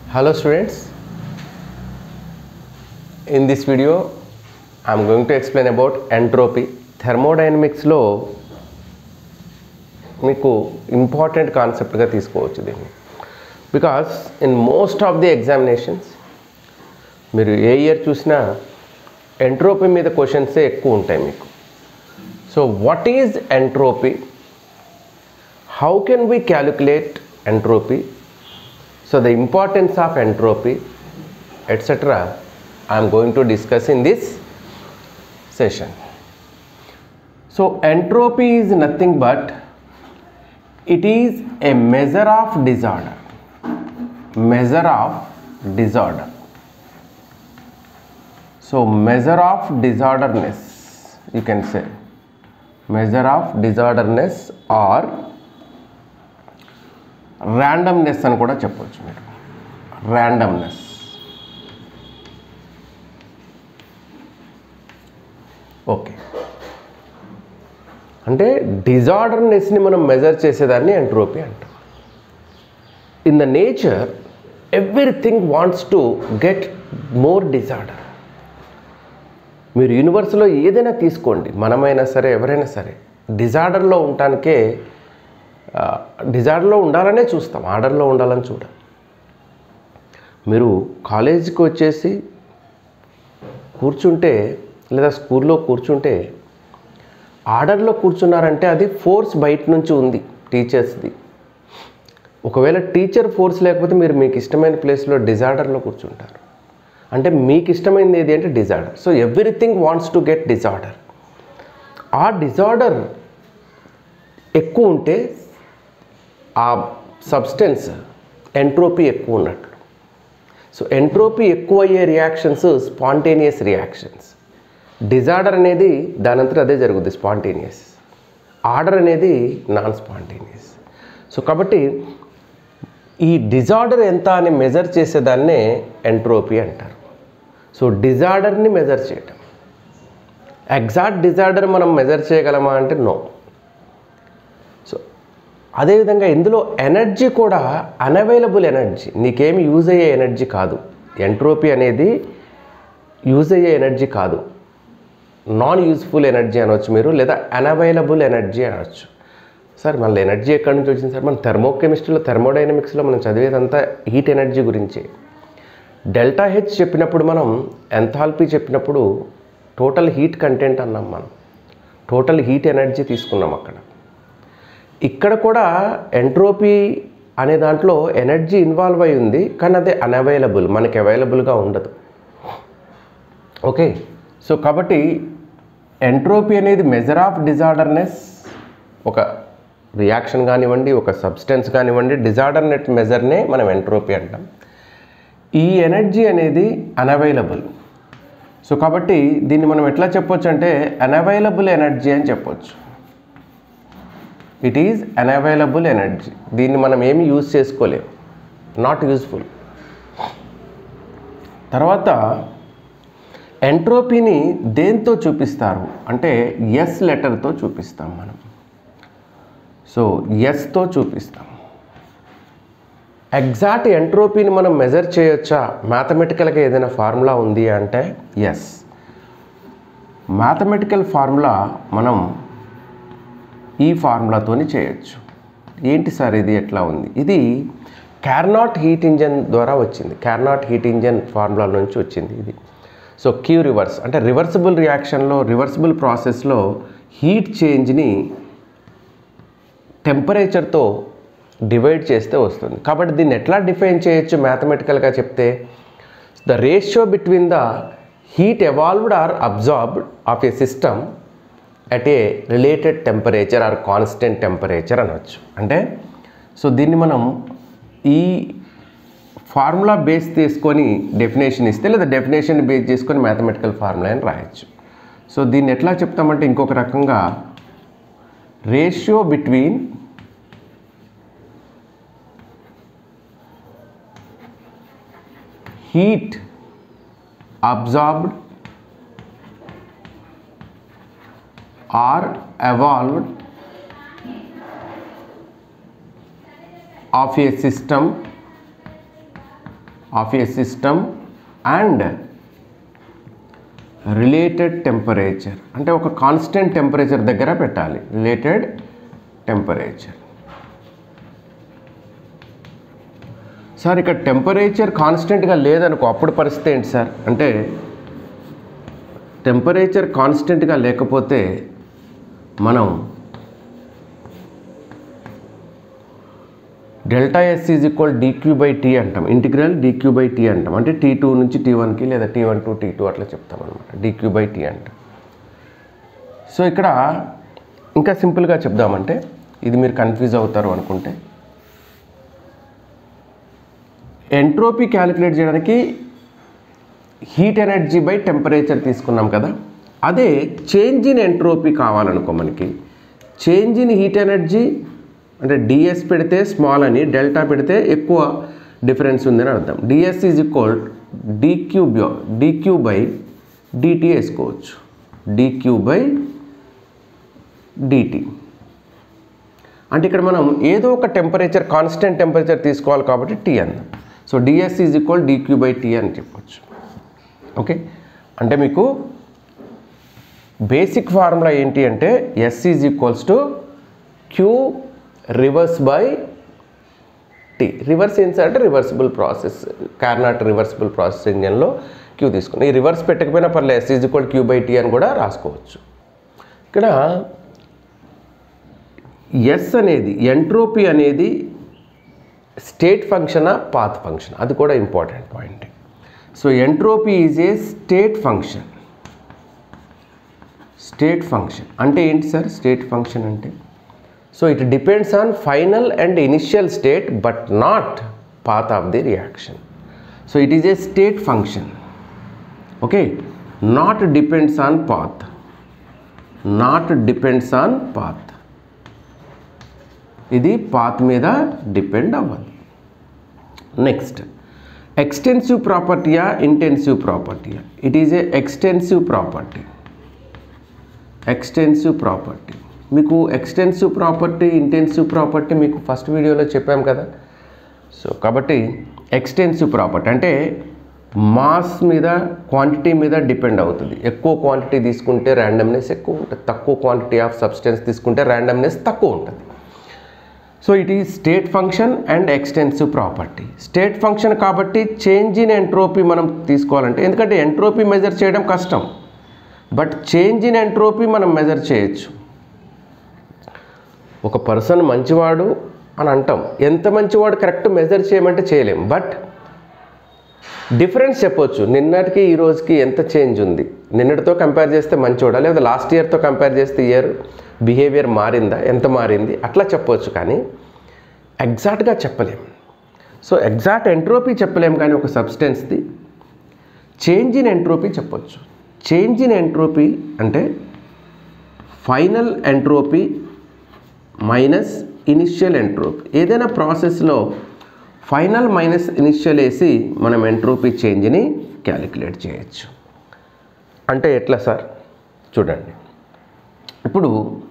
Hello students. In this video, I am going to explain about entropy. థెర్మోడైనమిక్స్లో మీకు important కాన్సెప్ట్గా తీసుకోవచ్చు దీన్ని because in most of the examinations మీరు ఏ year చూసినా ఎంట్రోపీ మీద క్వశ్చన్సే ఎక్కువ ఉంటాయి మీకు so what is entropy how can we calculate entropy so the importance of entropy etc i am going to discuss in this session so entropy is nothing but it is a measure of disorder measure of disorder so measure of disorderness you can say measure of disorderness or randomness అని కూడా చెప్పొచ్చు మీరు randomness okay అంటే డిజార్డర్నెస్ని మనం measure చేసేదాన్ని entropy అంటాం in the nature everything wants to get more disorder మీరు యూనివర్స్లో ఏదైనా తీసుకోండి మనమైనా సరే ఎవరైనా సరే డిజార్డర్లో ఉండటానికే డిజార్డర్లో ఉండాలనే చూస్తాం ఆర్డర్లో ఉండాలని చూడం మీరు కాలేజీకి వచ్చేసి కూర్చుంటే లేదా స్కూల్లో కూర్చుంటే ఆర్డర్లో కూర్చున్నారంటే అది ఫోర్స్ బయట నుంచి ఉంది టీచర్స్ది ఒకవేళ టీచర్ ఫోర్స్ లేకపోతే మీరు మీకు ఇష్టమైన ప్లేస్లో డిజార్డర్లో కూర్చుంటారు అంటే మీకు ఇష్టమైనది ఏది అంటే disorder so everything wants to get disorder ఆ డిజార్డర్ ఎక్కువ ఉంటే ఆ సబ్స్టెన్స్ ఎంట్రోపీ ఎక్కువ ఉన్నట్లు సో ఎంట్రోపీ ఎక్కువ అయ్యే రియాక్షన్స్ స్పాంటేనియస్ రియాక్షన్స్ డిజార్డర్ అనేది దానంతరం అదే జరుగుద్ది స్పాంటేనియస్ ఆర్డర్ అనేది నాన్ స్పాంటేనియస్ సో కాబట్టి ఈ డిజార్డర్ ఎంత అని మెజర్ చేసేదాన్నే ఎంట్రోపీ అంటారు సో డిజార్డర్ని మెజర్ చేయటం ఎగ్జాక్ట్ డిజార్డర్ మనం మెజర్ చేయగలమా అంటే నో సో అదేవిధంగా ఇందులో ఎనర్జీ కూడా అన్అవైలబుల్ ఎనర్జీ నీకేమి యూజ్ అయ్యే ఎనర్జీ కాదు ఎంట్రోపీ అనేది యూజ్ అయ్యే ఎనర్జీ కాదు నాన్ యూజ్ఫుల్ ఎనర్జీ అనవచ్చు మీరు లేదా అన్అవైలబుల్ ఎనర్జీ అనవచ్చు సార్ మళ్ళీ ఎనర్జీ ఎక్కడి నుంచి వచ్చింది సార్ మన థెర్మోకెమిస్ట్రీలో థెర్మోడైనమిక్స్లో మనం చదివేదంతా హీట్ ఎనర్జీ గురించి డెల్టా హెచ్ చెప్పినప్పుడు మనం ఎంథాల్పీ చెప్పినప్పుడు టోటల్ హీట్ కంటెంట్ అన్నాం మనం టోటల్ హీట్ ఎనర్జీ తీసుకున్నాం అక్కడ ఇక్కడ కూడా ఎంట్రోపీ అనే దాంట్లో ఎనర్జీ ఇన్వాల్వ్ అయి ఉంది కానీ అది అన్అవైలబుల్ మనకి అవైలబుల్గా ఉండదు ఓకే సో కాబట్టి ఎంట్రోపీ అనేది మెజర్ ఆఫ్ డిజార్డర్నెస్ ఒక రియాక్షన్ కానివ్వండి ఒక సబ్స్టెన్స్ కానివ్వండి డిజార్డర్నెట్ మెజర్నే మనం ఎంట్రోపీ అంటాం ఈ ఎనర్జీ అనేది అన్అవైలబుల్ సో కాబట్టి దీన్ని మనం ఎట్లా చెప్పొచ్చు అంటే అన్అవైలబుల్ ఎనర్జీ అని చెప్పొచ్చు ఇట్ ఈజ్ అన్అవైలబుల్ ఎనర్జీ దీన్ని మనం ఏమి యూజ్ చేసుకోలేము నాట్ యూజ్ఫుల్ తర్వాత ఎంట్రోపీని దేంతో చూపిస్తారు అంటే ఎస్ లెటర్తో చూపిస్తాం మనం సో ఎస్తో చూపిస్తాం ఎగ్జాక్ట్ ఎంట్రోపీని మనం మెజర్ చేయొచ్చా మ్యాథమెటికల్గా ఏదైనా ఫార్ములా ఉంది అంటే ఎస్ మ్యాథమెటికల్ ఫార్ములా మనం ఈ ఫార్ములాతోని చేయొచ్చు ఏంటి సార్ ఇది ఎట్లా ఉంది ఇది క్యార్నాట్ హీట్ ఇంజన్ ద్వారా వచ్చింది క్యార్నాట్ హీట్ ఇంజన్ ఫార్ములా నుంచి వచ్చింది ఇది సో క్యూ రివర్స్ అంటే రివర్సిబుల్ రియాక్షన్లో రివర్సిబుల్ ప్రాసెస్లో హీట్ చేంజ్ని టెంపరేచర్తో డివైడ్ చేస్తే వస్తుంది కాబట్టి దీన్ని ఎట్లా డిఫైన్ చేయొచ్చు మ్యాథమెటికల్గా చెప్తే the ratio between the heat evolved or absorbed of a system at a related temperature or constant temperature అనవచ్చు అంటే సో దీన్ని మనం ఈ ఫార్ములా బేస్ తీసుకొని డెఫినేషన్ ఇస్తే లేదా డెఫినేషన్ బేస్ చేసుకొని మ్యాథమెటికల్ ఫార్ములా అని రాయొచ్చు సో దీన్ని ఎట్లా చెప్తామంటే ఇంకొక రకంగా ratio between heat absorbed or evolved of a system of a system and related temperature అంటే ఒక కాన్స్టెంట్ టెంపరేచర్ దగ్గర పెట్టాలి రిలేటెడ్ టెంపరేచర్ సార్ ఇక్కడ టెంపరేచర్ కాన్స్టెంట్గా లేదనుకో అప్పుడు పరిస్థితి ఏంటి సార్ అంటే టెంపరేచర్ కాన్స్టెంట్గా లేకపోతే మనం delta S is equal d Q by T అంటాం ఇంటిగ్రల్ డీక్యూ బై టీ అంటాం అంటే టీ టూ నుంచి టీ వన్కి లేదా T one to T two అట్లా చెప్తాం అనమాట డీక్యూ బై టీ అంటాం సో ఇక్కడ ఇంకా సింపుల్గా చెప్దామంటే ఇది మీరు కన్ఫ్యూజ్ అవుతారు అనుకుంటే ఎంట్రోపీ క్యాలిక్యులేట్ చేయడానికి హీట్ ఎనర్జీ బై టెంపరేచర్ తీసుకున్నాం కదా అదే చేంజ్ ఇన్ ఎంట్రోపీ కావాలనుకో మనకి చేంజ్ ఇన్ హీట్ ఎనర్జీ అంటే డిఎస్ పెడితే స్మాల్ అని డెల్టా పెడితే ఎక్కువ డిఫరెన్స్ ఉందని అర్థం d S is equal d Q d Q by d T వేసుకోవచ్చు డిక్యూ బై డిటి అంటే ఇక్కడ మనం ఏదో ఒక టెంపరేచర్ కాన్స్టెంట్ టెంపరేచర్ తీసుకోవాలి కాబట్టి టీ అందాం so d S is equal DQ by T అని చెప్పొచ్చు ఓకే అంటే మీకు బేసిక్ ఫార్ములా ఏంటి అంటే S is equals to Q reverse by T reverse ఏంటి అంటే reversible process Carnot reversible process ఇంజన్లో క్యూ తీసుకుని ఈ రివర్స్ పెట్టకపోయినా పర్లేదు S is equal Q by T అని కూడా రాసుకోవచ్చు ఇక్కడ ఎస్ అనేది ఎంట్రోపీ అనేది స్టేట్ ఫంక్షనా పాత్ ఫంక్షన్ అది కూడా important point so entropy is a state function state function అంటే ఏంటి సార్ స్టేట్ ఫంక్షన్ అంటే so it depends on final and initial state but not path of the reaction so it is a state function okay not depends on path not depends on path ఇది path మీద depend అవ్వదు next extensive ప్రాపర్టీయా intensive ప్రాపర్టీయా it is a extensive property extensive property మీకు extensive property intensive property మీకు first వీడియోలో చెప్పాం కదా సో కాబట్టి ఎక్స్టెన్సివ్ ప్రాపర్టీ అంటే మాస్ మీద క్వాంటిటీ మీద డిపెండ్ అవుతుంది ఎక్కువ క్వాంటిటీ తీసుకుంటే ర్యాండమ్నెస్ ఎక్కువ ఉంటుంది తక్కువ క్వాంటిటీ ఆఫ్ సబ్స్టెన్స్ తీసుకుంటే ర్యాండమ్నెస్ తక్కువ ఉంటుంది so it is state function and extensive property state function కాబట్టి చేంజ్ ఇన్ ఎంట్రోపీ మనం తీసుకోవాలంటే ఎందుకంటే ఎంట్రోపీ మెజర్ చేయడం కష్టం బట్ చేంజ్ ఇన్ ఎంట్రోపీ మనం మెజర్ చేయొచ్చు ఒక పర్సన్ మంచివాడు అని అంటాం ఎంత మంచివాడు కరెక్ట్ మెజర్ చేయమంటే చేయలేం బట్ డిఫరెన్స్ చెప్పొచ్చు నిన్నటికి ఈ రోజుకి ఎంత చేంజ్ ఉంది నిన్నటితో కంపేర్ చేస్తే మంచివాడా లేదా లాస్ట్ ఇయర్తో కంపేర్ చేస్తే ఇయర్ బిహేవియర్ మారిందా ఎంత మారింది అట్లా చెప్పొచ్చు కానీ ఎగ్జాక్ట్గా చెప్పలేం సో ఎగ్జాక్ట్ ఎంట్రోపీ చెప్పలేం కానీ ఒక సబ్స్టెన్స్ది చేంజ్ ఇన్ ఎంట్రోపీ చెప్పొచ్చు చేంజ్ ఇన్ ఎంట్రోపీ అంటే final entropy minus initial entropy ఏదైనా ప్రాసెస్లో ఫైనల్ మైనస్ ఇనిషియల్ వేసి మనం ఎంట్రోపీ చేంజ్ని క్యాలిక్యులేట్ చేయొచ్చు అంటే ఎట్లా సార్ చూడండి ఇప్పుడు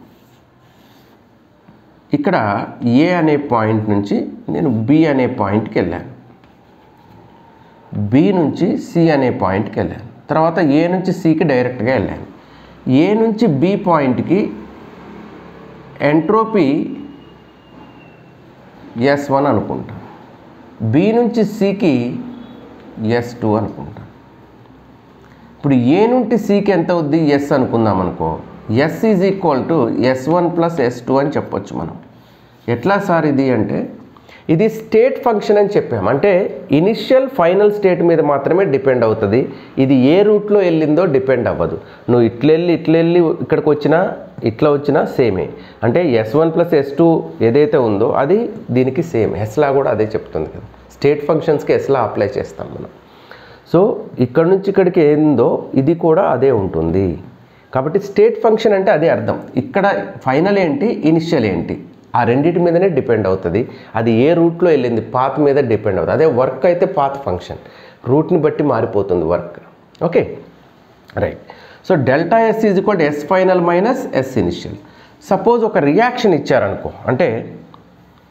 ఇక్కడ ఏ అనే పాయింట్ నుంచి నేను బి అనే పాయింట్కి వెళ్ళాను బి నుంచి సి అనే పాయింట్కి వెళ్ళాను తర్వాత ఏ నుంచి సికి డైరెక్ట్గా వెళ్ళాను ఏ నుంచి బి పాయింట్కి ఎంట్రోపీ ఎస్ వన్ అనుకుంటాను బి నుంచి సికి ఎస్ టూ అనుకుంటాను ఇప్పుడు ఏ నుండి సికి ఎంత అవుద్ది ఎస్ అనుకుందాం అనుకో S is equal to S one plus S two అని చెప్పొచ్చు మనం ఎట్లా సార్ ఇది అంటే ఇది స్టేట్ ఫంక్షన్ అని చెప్పాం అంటే ఇనిషియల్ ఫైనల్ స్టేట్ మీద మాత్రమే డిపెండ్ అవుతుంది ఇది ఏ రూట్లో వెళ్ళిందో డిపెండ్ అవ్వదు నువ్వు ఇట్లా వెళ్ళి ఇట్లా వెళ్ళి ఇక్కడికి వచ్చినా ఇట్లా వచ్చినా సేమే అంటే S one plus S two ఏదైతే ఉందో అది దీనికి సేమ్ ఎస్లా కూడా అదే చెప్తుంది కదా స్టేట్ ఫంక్షన్స్కి ఎస్లా అప్లై చేస్తాం మనం సో ఇక్కడ నుంచి ఇక్కడికి ఏందో ఇది కూడా అదే ఉంటుంది కాబట్టి స్టేట్ ఫంక్షన్ అంటే అదే అర్థం ఇక్కడ ఫైనల్ ఏంటి ఇనిషియల్ ఏంటి ఆ రెండింటి మీదనే డిపెండ్ అవుతుంది అది ఏ రూట్లో వెళ్ళింది పాత్ మీద డిపెండ్ అవుతుంది అదే వర్క్ అయితే పాత్ ఫంక్షన్ రూట్ని బట్టి మారిపోతుంది work okay right so delta S is equal S final minus S initial suppose ఒక రియాక్షన్ ఇచ్చారనుకో అంటే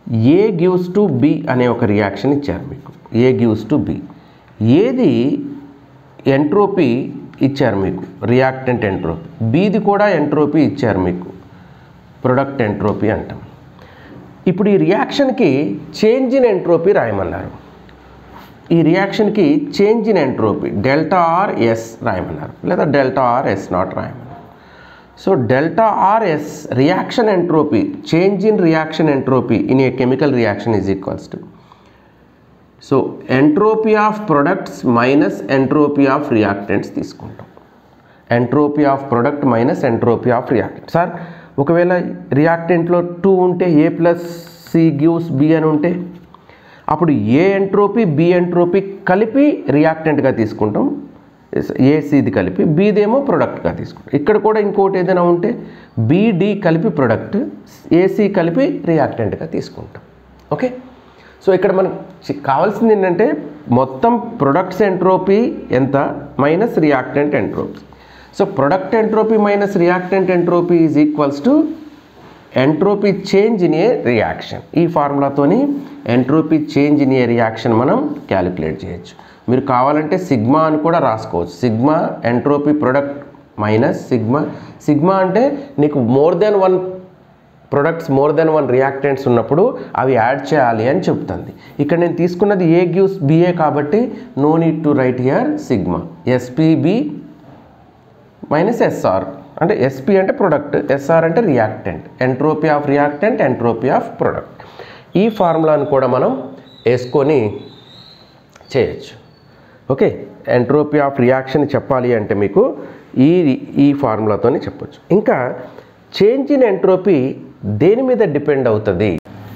ఏ గివ్స్ టు బి అనే ఒక రియాక్షన్ ఇచ్చారు మీకు ఏ గివ్స్ టు బి ఏది ఎంట్రోపీ ఇచ్చారు మీకు రియాక్టెంట్ ఎంట్రోపీ బీది కూడా ఎంట్రోపీ ఇచ్చారు మీకు ప్రొడక్ట్ ఎంట్రోపీ అంటాం ఇప్పుడు ఈ రియాక్షన్కి చేంజ్ ఇన్ ఎంట్రోపీ రాయమన్నారు ఈ రియాక్షన్కి change in entropy delta R S రాయమన్నారు లేదా డెల్టా ఆర్ ఎస్ నాట్ రాయమన్నారు so delta R S reaction entropy change in reaction entropy in a chemical reaction is equals to so entropy of products minus entropy of reactants తీసుకుంటాం entropy of product minus entropy of reactant sir ఒకవేళ రియాక్టెంట్లో two ఉంటే A plus C gives B అని ఉంటే అప్పుడు ఏ entropy B entropy కలిపి రియాక్టెంట్గా తీసుకుంటాం ఏసీది కలిపి బీదేమో ప్రొడక్ట్గా తీసుకుంటాం ఇక్కడ కూడా ఇంకోటి ఏదైనా ఉంటే బీడి కలిపి ప్రొడక్ట్ ఏసీ కలిపి రియాక్టెంట్గా తీసుకుంటాం ఓకే సో ఇక్కడ మనకు చి- కావాల్సింది ఏంటంటే మొత్తం ప్రొడక్ట్స్ ఎంట్రోపీ ఎంత minus reactant entropy so product entropy minus reactant entropy is equals to entropy change in a reaction ఈ ఫార్ములాతోని entropy change in a reaction మనం క్యాలిక్యులేట్ చేయొచ్చు మీరు కావాలంటే సిగ్మా అని కూడా రాసుకోవచ్చు sigma entropy product minus sigma sigma అంటే నీకు more than one products more than one reactants ఉన్నప్పుడు అవి యాడ్ చేయాలి అని చెప్తుంది ఇక్కడ నేను తీసుకున్నది ఏ గివ్స్ బిఏ కాబట్టి no need to write here sigma S P B minus S R అంటే ఎస్పి అంటే ప్రొడక్ట్ ఎస్ఆర్ అంటే reactant entropy of reactant entropy of product ఈ ఫార్ములాను కూడా మనం వేసుకొని చేయొచ్చు ఓకే ఎంట్రోపీ ఆఫ్ రియాక్షన్ చెప్పాలి అంటే మీకు ఈ ఈ ఫార్ములాతోనే చెప్పొచ్చు ఇంకా చేంజ్ ఇన్ ఎంట్రోపీ దేని మీద డిపెండ్ అవుతుంది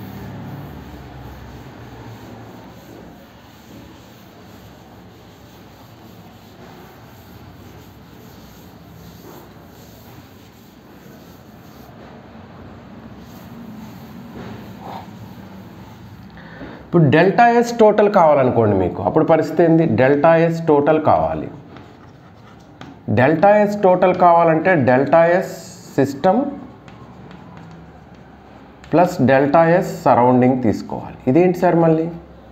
ఇప్పుడు డెల్టా ఎస్ టోటల్ కావాలనుకోండి మీకు అప్పుడు పరిస్థితి ఏంది డెల్టా ఎస్ టోటల్ కావాలి డెల్టా ఎస్ టోటల్ కావాలంటే delta S system plus delta S surrounding తీసుకోవాలి ఇదేంటి సార్ మళ్ళీ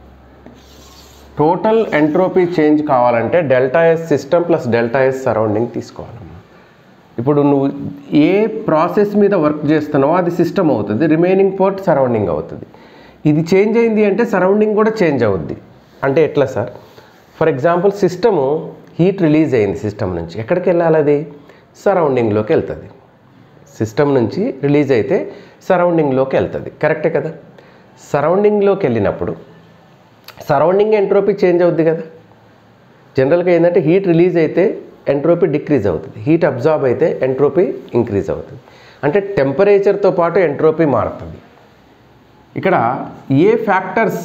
టోటల్ ఎంట్రోపీ చేంజ్ కావాలంటే delta S system plus delta S surrounding తీసుకోవాలమ్మా ఇప్పుడు నువ్వు ఏ ప్రాసెస్ మీద వర్క్ చేస్తున్నావో అది సిస్టమ్ అవుతుంది రిమైనింగ్ పార్ట్ సరౌండింగ్ అవుతుంది ఇది చేంజ్ అయింది అంటే సరౌండింగ్ కూడా చేంజ్ అవుద్ది అంటే ఎట్లా sir for example system heat release అయింది సిస్టమ్ నుంచి ఎక్కడికి వెళ్ళాలి అది సరౌండింగ్లోకి వెళ్తుంది సిస్టమ్ నుంచి రిలీజ్ అయితే సరౌండింగ్లోకి వెళ్తుంది కరెక్టే కదా సరౌండింగ్లోకి వెళ్ళినప్పుడు సరౌండింగ్ ఎంట్రోపీ చేంజ్ అవుద్ది కదా జనరల్గా ఏంటంటే హీట్ రిలీజ్ అయితే ఎంట్రోపీ డిక్రీజ్ అవుతుంది హీట్ అబ్జార్బ్ అయితే ఎంట్రోపీ ఇంక్రీజ్ అవుతుంది అంటే టెంపరేచర్తో పాటు ఎంట్రోపీ మారుతుంది ఇక్కడ ఏ ఫ్యాక్టర్స్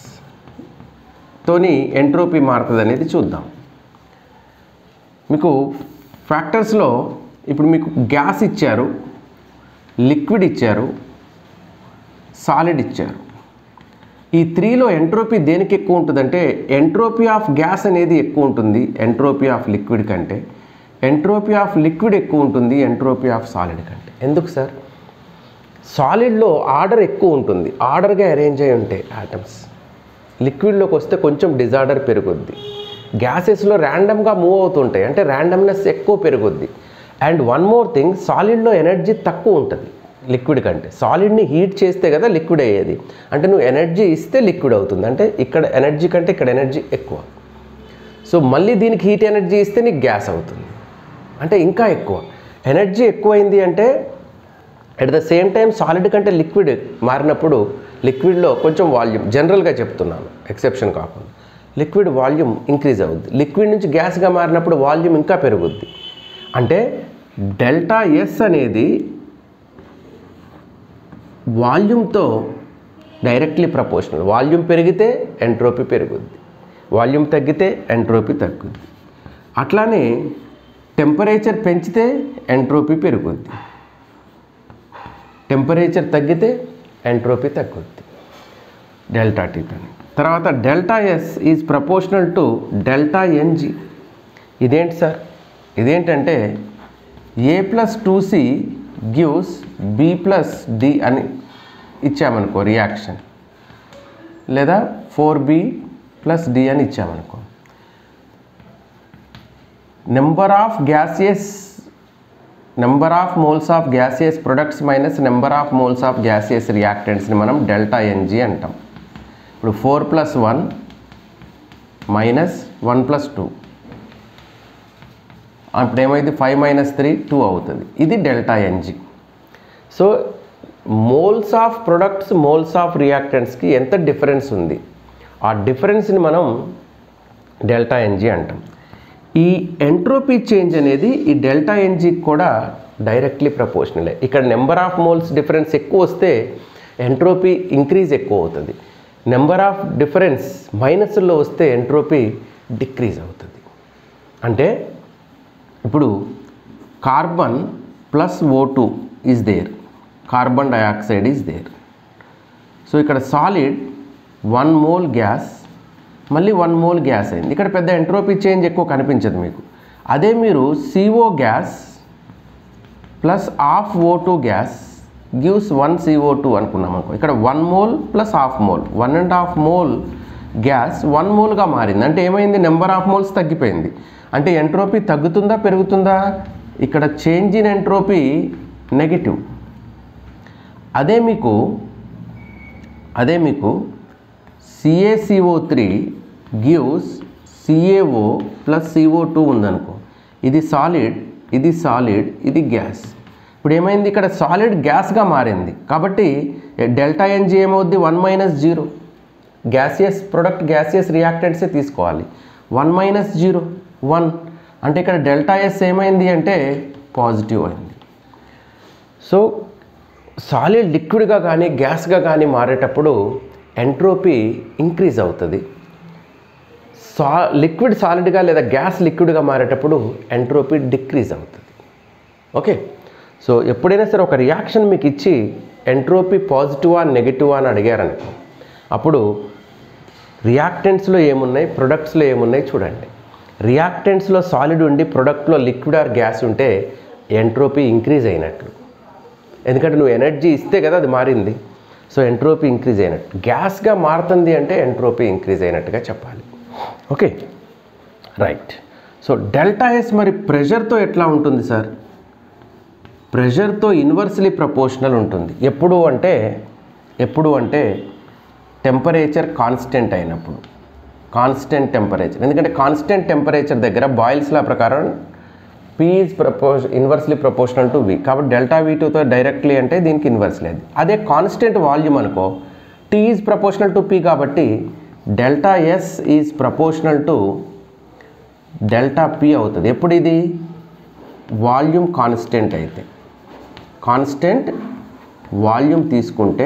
తోని ఎంట్రోపీ మారుతుంది అనేది చూద్దాం మీకు ఫ్యాక్టర్స్లో ఇప్పుడు మీకు గ్యాస్ ఇచ్చారు లిక్విడ్ ఇచ్చారు సాలిడ్ ఇచ్చారు ఈ త్రీలో ఎంట్రోపీ దేనికి ఎక్కువ ఉంటుందంటే ఎంట్రోపీ ఆఫ్ గ్యాస్ అనేది ఎక్కువ ఉంటుంది ఎంట్రోపీ ఆఫ్ లిక్విడ్ కంటే ఎంట్రోపీ ఆఫ్ లిక్విడ్ ఎక్కువ ఉంటుంది ఎంట్రోపీ ఆఫ్ సాలిడ్ కంటే ఎందుకు సార్ సాలిడ్లో ఆర్డర్ ఎక్కువ ఉంటుంది ఆర్డర్గా అరేంజ్ అయి ఉంటాయి ఆటమ్స్ లిక్విడ్లోకి వస్తే కొంచెం డిజార్డర్ పెరుగుద్ది గ్యాసెస్లో ర్యాండమ్గా మూవ్ అవుతుంటాయి అంటే ర్యాండమ్నెస్ ఎక్కువ పెరుగుద్ది అండ్ వన్ మోర్ థింగ్ సాలిడ్లో ఎనర్జీ తక్కువ ఉంటుంది లిక్విడ్ కంటే సాలిడ్ని హీట్ చేస్తే కదా లిక్విడ్ అయ్యేది అంటే నువ్వు ఎనర్జీ ఇస్తే లిక్విడ్ అవుతుంది అంటే ఇక్కడ ఎనర్జీ కంటే ఇక్కడ ఎనర్జీ ఎక్కువ సో మళ్ళీ దీనికి హీట్ ఎనర్జీ ఇస్తే నీకు గ్యాస్ అవుతుంది అంటే ఇంకా ఎక్కువ ఎనర్జీ ఎక్కువైంది అంటే at the same time solid కంటే లిక్విడ్ మారినప్పుడు లిక్విడ్లో కొంచెం వాల్యూమ్ జనరల్గా చెప్తున్నాను ఎక్సెప్షన్ కాకుండా లిక్విడ్ వాల్యూమ్ ఇంక్రీజ్ అవుద్ది లిక్విడ్ నుంచి గ్యాస్గా మారినప్పుడు వాల్యూమ్ ఇంకా పెరుగుద్ది అంటే డెల్టా ఎస్ అనేది వాల్యూమ్తో డైరెక్ట్లీ ప్రపోర్షనల్ వాల్యూమ్ పెరిగితే ఎంట్రోపీ పెరుగుద్ది వాల్యూమ్ తగ్గితే ఎంట్రోపీ తగ్గుద్ది అట్లానే టెంపరేచర్ పెంచితే ఎంట్రోపీ పెరుగుద్ది టెంపరేచర్ తగ్గితే ఎంట్రోపీ తగ్గుద్ది డెల్టా టీ అని తర్వాత delta S is proportional to delta N G ఇదేంటి సార్ ఇదేంటంటే A plus two C gives B plus D అని ఇచ్చామనుకో రియాక్షన్ లేదా ఫోర్ బి ప్లస్ డి అని ఇచ్చామనుకో number of gaseous number of moles of gaseous products minus number of moles of gaseous రియాక్టెంట్స్ని మనం delta N G అంటాం ఇప్పుడు four plus one minus one plus two అప్పుడు ఏమైంది ఫైవ్ మైనస్ త్రీ టూ అవుతుంది ఇది delta NG so moles of products moles of రియాక్టెంట్స్కి ఎంత డిఫరెన్స్ ఉంది ఆ డిఫరెన్స్ని మనం డెల్టా ఎన్జీ అంటాం ఈ ఎంట్రోపీ చేంజ్ అనేది ఈ డెల్టా ఎన్జీకి కూడా డైరెక్ట్లీ ప్రపోర్షనలే ఇక్కడ నెంబర్ ఆఫ్ మోల్స్ డిఫరెన్స్ ఎక్కువ వస్తే ఎంట్రోపీ ఇంక్రీజ్ ఎక్కువ అవుతుంది నెంబర్ ఆఫ్ డిఫరెన్స్ మైనస్లో వస్తే ఎంట్రోపీ డిక్రీజ్ అవుతుంది అంటే ఇప్పుడు carbon plus O two is there carbon dioxide is there so ఇక్కడ సాలిడ్ వన్ మోల్ గ్యాస్ మళ్ళీ వన్ మోల్ గ్యాస్ అయింది ఇక్కడ పెద్ద ఎంట్రోపీ చేంజ్ ఎక్కువ కనిపించదు మీకు అదే మీరు C O gas plus half O two gas gives one C O two అనుకున్నాం అనుకో ఇక్కడ one mole plus half mole one and half mole gas one మోల్గా మారింది అంటే ఏమైంది నెంబర్ ఆఫ్ మోల్స్ తగ్గిపోయింది అంటే ఎంట్రోపీ తగ్గుతుందా పెరుగుతుందా ఇక్కడ చేంజ్ ఇన్ ఎంట్రోపీ నెగిటివ్ అదే మీకు అదే మీకు C A C O three gives C A O plus C O two ఉందనుకో ఇది సాలిడ్ ఇది సాలిడ్ ఇది గ్యాస్ ఇప్పుడు ఏమైంది ఇక్కడ సాలిడ్ గ్యాస్గా మారింది కాబట్టి డెల్టా ఎన్జీ ఏమవుద్ది one minus zero gaseous product gaseous రియాక్టెంట్సే తీసుకోవాలి వన్ మైనస్ జీరో వన్ అంటే ఇక్కడ డెల్టా ఎస్ ఏమైంది అంటే పాజిటివ్ అయింది సో సాలిడ్ లిక్విడ్గా కానీ గ్యాస్గా కానీ మారేటప్పుడు ఎంట్రోపీ ఇంక్రీజ్ అవుతుంది సా లిక్విడ్ సాలిడ్గా లేదా గ్యాస్ లిక్విడ్గా మారేటప్పుడు ఎంట్రోపీ డిక్రీజ్ అవుతుంది ఓకే సో ఎప్పుడైనా సరే ఒక రియాక్షన్ మీకు ఇచ్చి ఎంట్రోపీ పాజిటివా నెగిటివా అని అడిగారనుకో అప్పుడు రియాక్టెంట్స్లో ఏమున్నాయి ప్రొడక్ట్స్లో ఏమున్నాయి చూడండి రియాక్టెంట్స్లో సాలిడ్ ఉండి ప్రొడక్ట్లో లిక్విడ్ ఆర్ గ్యాస్ ఉంటే ఎంట్రోపీ ఇంక్రీజ్ అయినట్లు ఎందుకంటే నువ్వు ఎనర్జీ ఇస్తే కదా అది మారింది సో ఎంట్రోపీ ఇంక్రీజ్ అయినట్టు గ్యాస్గా మారుతుంది అంటే ఎంట్రోపీ ఇంక్రీజ్ అయినట్టుగా చెప్పాలి okay right so delta S మరి ప్రెషర్తో ఎట్లా ఉంటుంది సార్ ప్రెషర్తో ఇన్వర్స్లీ ప్రపోర్షనల్ ఉంటుంది ఎప్పుడు అంటే ఎప్పుడు అంటే టెంపరేచర్ కాన్స్టెంట్ అయినప్పుడు కాన్స్టెంట్ టెంపరేచర్ ఎందుకంటే కాన్స్టెంట్ టెంపరేచర్ దగ్గర బాయిల్స్ లా ప్రకారం P is propose inversely proportional to V కాబట్టి డెల్టా వి టూతో డైరెక్ట్లీ అంటే దీనికి ఇన్వర్స్ లేదు అదే కాన్స్టెంట్ వాల్యూమ్ అనుకో T is proportional to P కాబట్టి delta S is proportional to delta P అవుతుంది ఎప్పుడు ఇది వాల్యూమ్ కాన్స్టెంట్ అయితే కాన్స్టెంట్ వాల్యూమ్ తీసుకుంటే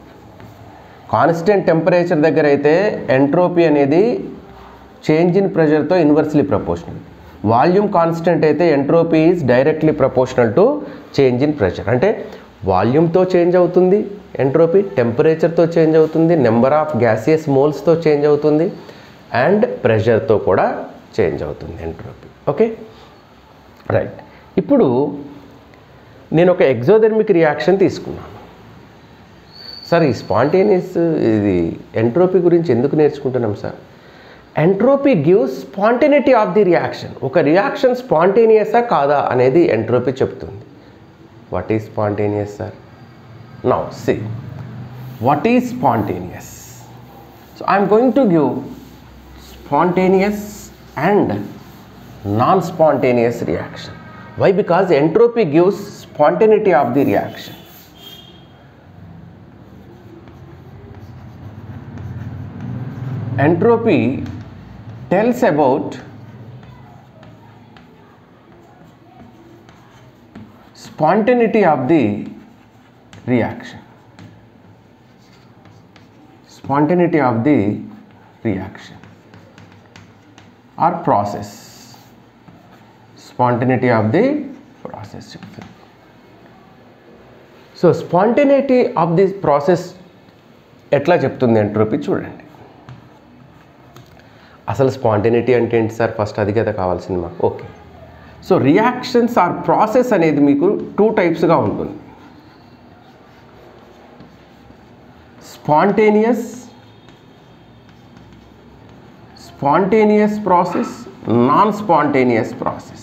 కాన్స్టెంట్ టెంపరేచర్ దగ్గర అయితే ఎంట్రోపీ అనేది చేంజ్ ఇన్ ప్రెషర్తో ఇన్వర్స్లీ ప్రపోర్షనల్ వాల్యూమ్ కాన్స్టెంట్ అయితే entropy is directly proportional to change in pressure అంటే వాల్యూమ్తో చేంజ్ అవుతుంది ఎంట్రోపీ టెంపరేచర్తో చేంజ్ అవుతుంది నెంబర్ ఆఫ్ గ్యాసియస్ మోల్స్తో చేంజ్ అవుతుంది అండ్ ప్రెషర్తో కూడా చేంజ్ అవుతుంది ఎంట్రోపీ ఓకే రైట్ ఇప్పుడు నేను ఒక ఎగ్జోథెర్మిక్ రియాక్షన్ తీసుకున్నాను సార్ ఈ స్పాంటేనియస్ ఇది ఎంట్రోపీ గురించి ఎందుకు నేర్చుకుంటున్నాం sir entropy gives spontaneity of the reaction ఒక రియాక్షన్ స్పాంటేనియసా కాదా అనేది ఎంట్రోపీ చెప్తుంది what is spontaneous sir now see what is spontaneous so I'm going to give spontaneous and non spontaneous reaction why because entropy gives spontaneity of the reaction entropy tells about spontaneity of the reaction spontaneity of the reaction or process spontaneity of the process చెప్తుంది so spontaneity of the process ఎట్లా చెప్తుంది entropy చూడండి అసలు spontaneity అంటే ఏంటి sir first అది కదా కావాల్సింది మాకు okay so reactions or process అనేది మీకు టూ టైప్స్గా ఉంటుంది spontaneous spontaneous process non spontaneous process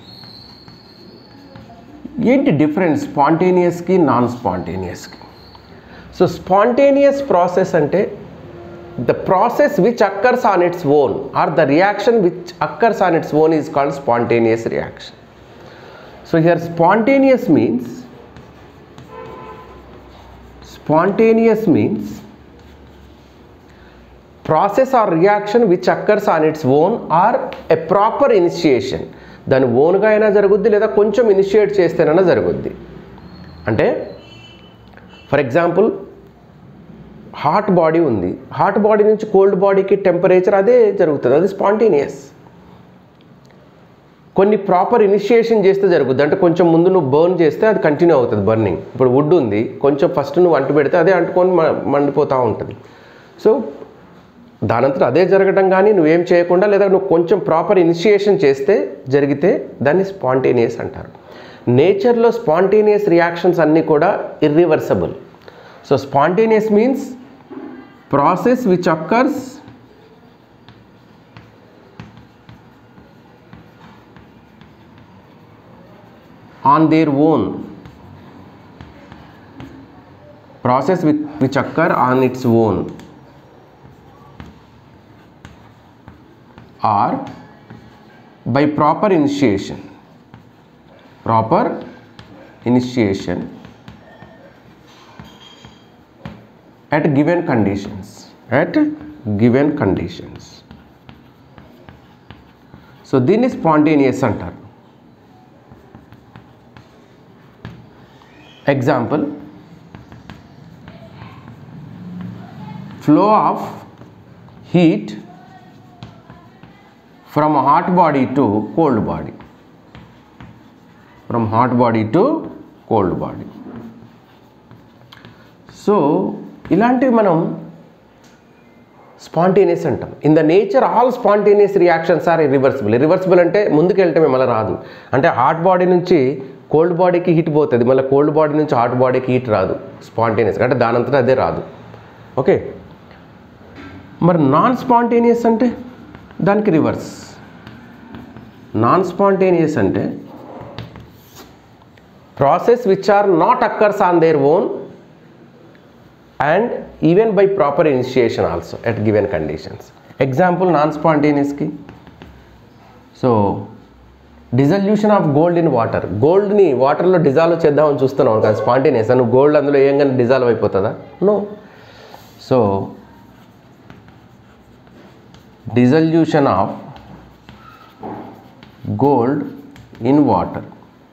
ఏంటి డిఫరెన్స్ స్పాంటేనియస్కి నాన్ స్పాంటేనియస్కి సో స్పాంటేనియస్ ప్రాసెస్ అంటే the process which occurs on its own or the reaction which occurs on its own is called spontaneous reaction so here spontaneous means spontaneous means process or reaction which occurs on its own or a proper initiation దాని ఓన్గా అయినా జరుగుద్ది లేదా కొంచెం initiate చేస్తేనైనా జరుగుద్ది అంటే for example hot body ఉంది హాట్ బాడీ నుంచి కోల్డ్ బాడీకి టెంపరేచర్ అదే జరుగుతుంది అది స్పాంటేనియస్ కొన్ని ప్రాపర్ ఇనిషియేషన్ చేస్తే జరుగుద్ది అంటే కొంచెం ముందు నువ్వు బర్న్ చేస్తే అది కంటిన్యూ అవుతుంది బర్నింగ్ ఇప్పుడు వుడ్ ఉంది కొంచెం ఫస్ట్ నువ్వు అంటు పెడితే అదే అంటుకొని మ- మండిపోతూ ఉంటుంది సో దానంతట అదే జరగడం కానీ నువ్వేం చేయకుండా లేదా నువ్వు కొంచెం ప్రాపర్ ఇనిషియేషన్ చేస్తే జరిగితే దాన్ని స్పాంటేనియస్ అంటారు నేచర్లో స్పాంటేనియస్ రియాక్షన్స్ అన్నీ కూడా irreversible so spontaneous means process which occurs on their own process which, which occur on its own or by proper initiation proper initiation at given conditions at given conditions so దీన్ని spontaneous అంటారు example flow of heat from a hot body to cold body from hot body to cold body so ఇలాంటివి మనం spontaneous అంటాం in the nature all spontaneous reactions are irreversible irreversible అంటే ముందుకు వెళ్ళటమే మళ్ళీ రాదు అంటే హాట్ బాడీ నుంచి కోల్డ్ బాడీకి హీట్ పోతుంది మళ్ళీ కోల్డ్ బాడీ నుంచి హాట్ బాడీకి హీట్ రాదు స్పాంటేనియస్ అంటే దానంతటా అదే రాదు ఓకే మరి నాన్ స్పాంటేనియస్ అంటే దానికి రివర్స్ నాన్ స్పాంటేనియస్ అంటే process which are not occurs on their own and even by proper initiation also at given conditions example non స్పాంటేనియస్కి so dissolution of gold in water గోల్డ్ని వాటర్లో dissolve చేద్దామని చూస్తున్నాం కదా spontaneous నువ్వు గోల్డ్ అందులో ఏం కానీ డిజాల్వ్ అయిపోతుందా no so dissolution of gold in water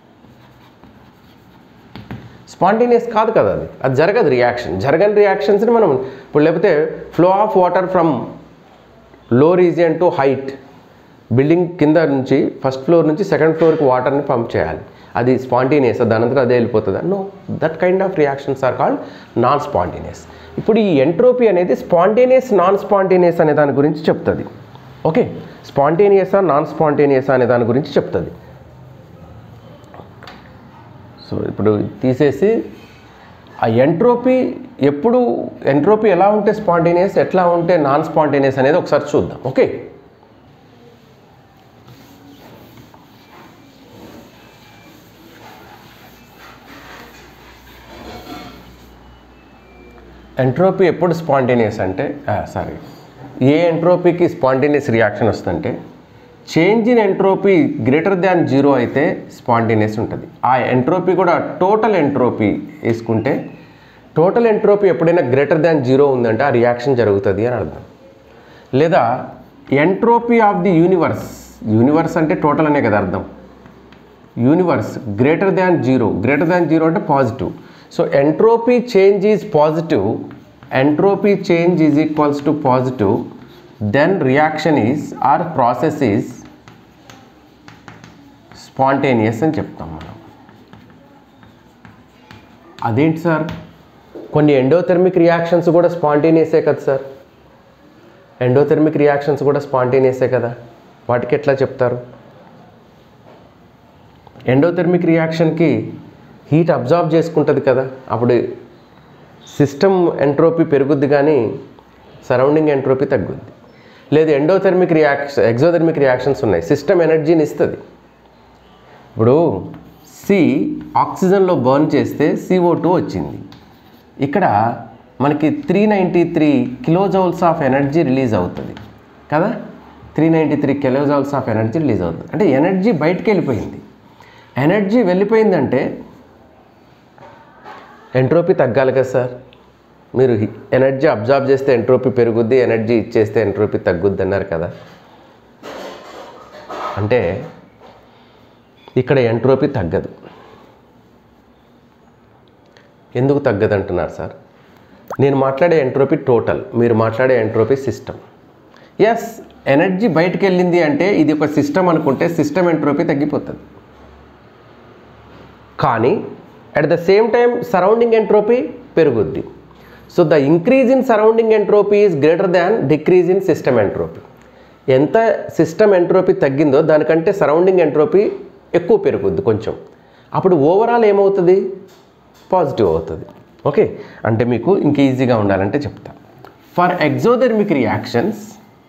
spontaneous కాదు కదా అది అది జరగదు రియాక్షన్ జరగని రియాక్షన్స్ని మనం ఇప్పుడు లేకపోతే flow of water from low region to height building కింద నుంచి ఫస్ట్ ఫ్లోర్ నుంచి సెకండ్ ఫ్లోర్కి వాటర్ని పంప్ చేయాలి అది స్పాంటేనియస్ దానంతరం అదే వెళ్ళిపోతుందా no that kind of reactions are called non spontaneous ఇప్పుడు ఈ ఎంట్రోపీ అనేది స్పాంటేనియస్ నాన్ స్పాంటేనియస్ అనే దాని గురించి చెప్తుంది ఓకే స్పాంటేనియసా నాన్ స్పాంటేనియసా అనే దాని గురించి చెప్తుంది సో ఇప్పుడు తీసేసి ఆ ఎంట్రోపీ ఎప్పుడు ఎంట్రోపీ ఎలా ఉంటే స్పాంటేనియస్ ఎట్లా ఉంటే నాన్ స్పాంటేనియస్ అనేది ఒకసారి చూద్దాం ఓకే ఎంట్రోపీ ఎప్పుడు స్పాంటేనియస్ అంటే సారీ ఏ ఎంట్రోపీకి స్పాంటేనియస్ రియాక్షన్ వస్తుందంటే change in entropy greater than zero అయితే స్పాంటేనియస్ ఉంటుంది ఆ ఎంట్రోపీ కూడా టోటల్ ఎంట్రోపీ వేసుకుంటే టోటల్ ఎంట్రోపీ ఎప్పుడైనా గ్రేటర్ దాన్ జీరో ఉందంటే ఆ రియాక్షన్ జరుగుతుంది అని అర్థం లేదా entropy of the universe universe అంటే టోటల్ అనే కదా అర్థం universe greater than zero greater than zero అంటే positive so entropy change is positive entropy change is equals to positive then reaction is or process is spontaneous అని చెప్తాం మనం అదేంటి sir కొన్ని ఎండోథెర్మిక్ రియాక్షన్స్ కూడా స్పాంటేనియసే కదా సార్ ఎండోథెర్మిక్ రియాక్షన్స్ కూడా స్పాంటేనియసే కదా వాటికి ఎట్లా చెప్తారు ఎండోథెర్మిక్ రియాక్షన్కి హీట్ అబ్జార్బ్ చేసుకుంటుంది కదా అప్పుడు సిస్టమ్ ఎంట్రోపీ పెరుగుద్ది కానీ సరౌండింగ్ ఎంట్రోపీ తగ్గుద్ది లేదు ఎండోథెర్మిక్ రియాక్షన్ ఎగ్జోథెర్మిక్ రియాక్షన్స్ ఉన్నాయి సిస్టమ్ ఎనర్జీని ఇస్తుంది ఇప్పుడు సి ఆక్సిజన్లో బర్న్ చేస్తే సిఓ టూ వచ్చింది ఇక్కడ మనకి three ninety three kilojoules of energy release అవుతుంది కదా three ninety three kilojoules of energy release అవుతుంది అంటే ఎనర్జీ బయటికి వెళ్ళిపోయింది ఎనర్జీ వెళ్ళిపోయిందంటే ఎంట్రోపీ తగ్గాలి కదా సార్ మీరు ఎనర్జీ అబ్జార్బ్ చేస్తే ఎంట్రోపీ పెరుగుద్ది ఎనర్జీ ఇచ్చేస్తే ఎంట్రోపీ తగ్గుద్ది అన్నారు కదా అంటే ఇక్కడ ఎంట్రోపీ తగ్గదు ఎందుకు తగ్గదు అంటున్నారు సార్ నేను మాట్లాడే ఎంట్రోపీ టోటల్ మీరు మాట్లాడే ఎంట్రోపీ సిస్టమ్ ఎస్ ఎనర్జీ బయటకు వెళ్ళింది అంటే ఇది ఒక సిస్టమ్ అనుకుంటే సిస్టమ్ ఎంట్రోపీ తగ్గిపోతుంది కానీ at the same time surrounding entropy పెరుగుద్ది so the increase in surrounding entropy is greater than decrease in system entropy ఎంత సిస్టమ్ ఎంట్రోపీ తగ్గిందో దానికంటే సరౌండింగ్ ఎంట్రోపీ ఎక్కువ పెరుగుద్ది కొంచెం అప్పుడు ఓవరాల్ ఏమవుతుంది పాజిటివ్ అవుతుంది ఓకే అంటే మీకు ఇంక ఈజీగా ఉండాలంటే చెప్తా ఫర్ ఎగ్జోథెర్మిక్ రియాక్షన్స్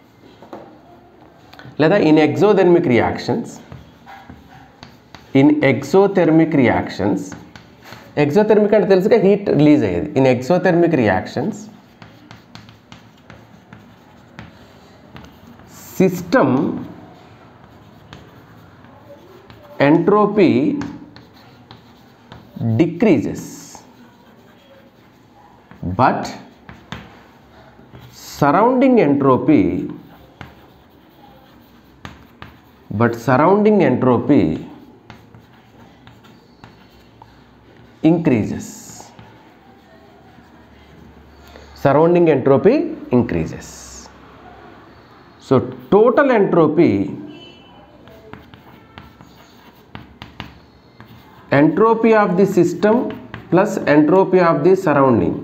లేదా in exothermic reactions in exothermic reactions exothermic అంటే తెలుసుగా హీట్ రిలీజ్ అయ్యేది in exothermic reactions system entropy decreases but surrounding entropy but surrounding entropy increases surrounding entropy increases so total entropy entropy of the system plus entropy of the surrounding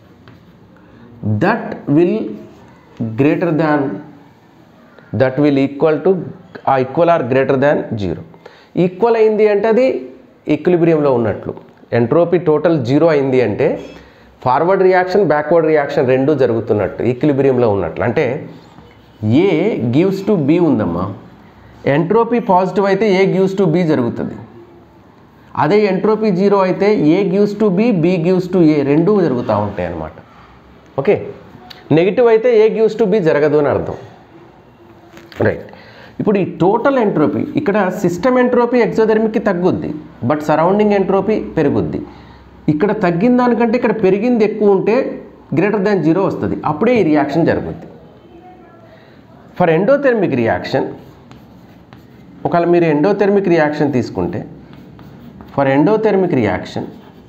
that will greater than that will equal to ఆ equal or greater than zero equal అయింది అంటే అది ఈక్విలిబ్రియంలో ఉన్నట్లు entropy total zero అయింది అంటే forward reaction backward reaction రెండూ జరుగుతున్నట్టు ఈక్విలిబ్రియంలో ఉన్నట్లు అంటే ఏ గివ్స్ టు బి ఉందమ్మా ఎంట్రోపీ పాజిటివ్ అయితే ఏ గివ్స్ టు బి జరుగుతుంది అదే ఎంట్రోపీ జీరో అయితే A gives to B B gives to A రెండూ జరుగుతూ ఉంటాయి అన్నమాట ఓకే నెగిటివ్ అయితే ఏ గివ్స్ టు బి జరగదు అని అర్థం రైట్ ఇప్పుడు ఈ టోటల్ ఎంట్రోపీ ఇక్కడ సిస్టమ్ ఎంట్రోపీ ఎక్సోథెర్మిక్కి తగ్గుద్ది బట్ సరౌండింగ్ ఎంట్రోపీ పెరుగుద్ది ఇక్కడ తగ్గిన దానికంటే ఇక్కడ పెరిగింది ఎక్కువ ఉంటే గ్రేటర్ దాన్ జీరో వస్తుంది అప్పుడే ఈ రియాక్షన్ జరుగుద్ది ఫర్ ఎండోథెర్మిక్ రియాక్షన్ ఒకవేళ మీరు ఎండోథెర్మిక్ రియాక్షన్ తీసుకుంటే for endothermic reaction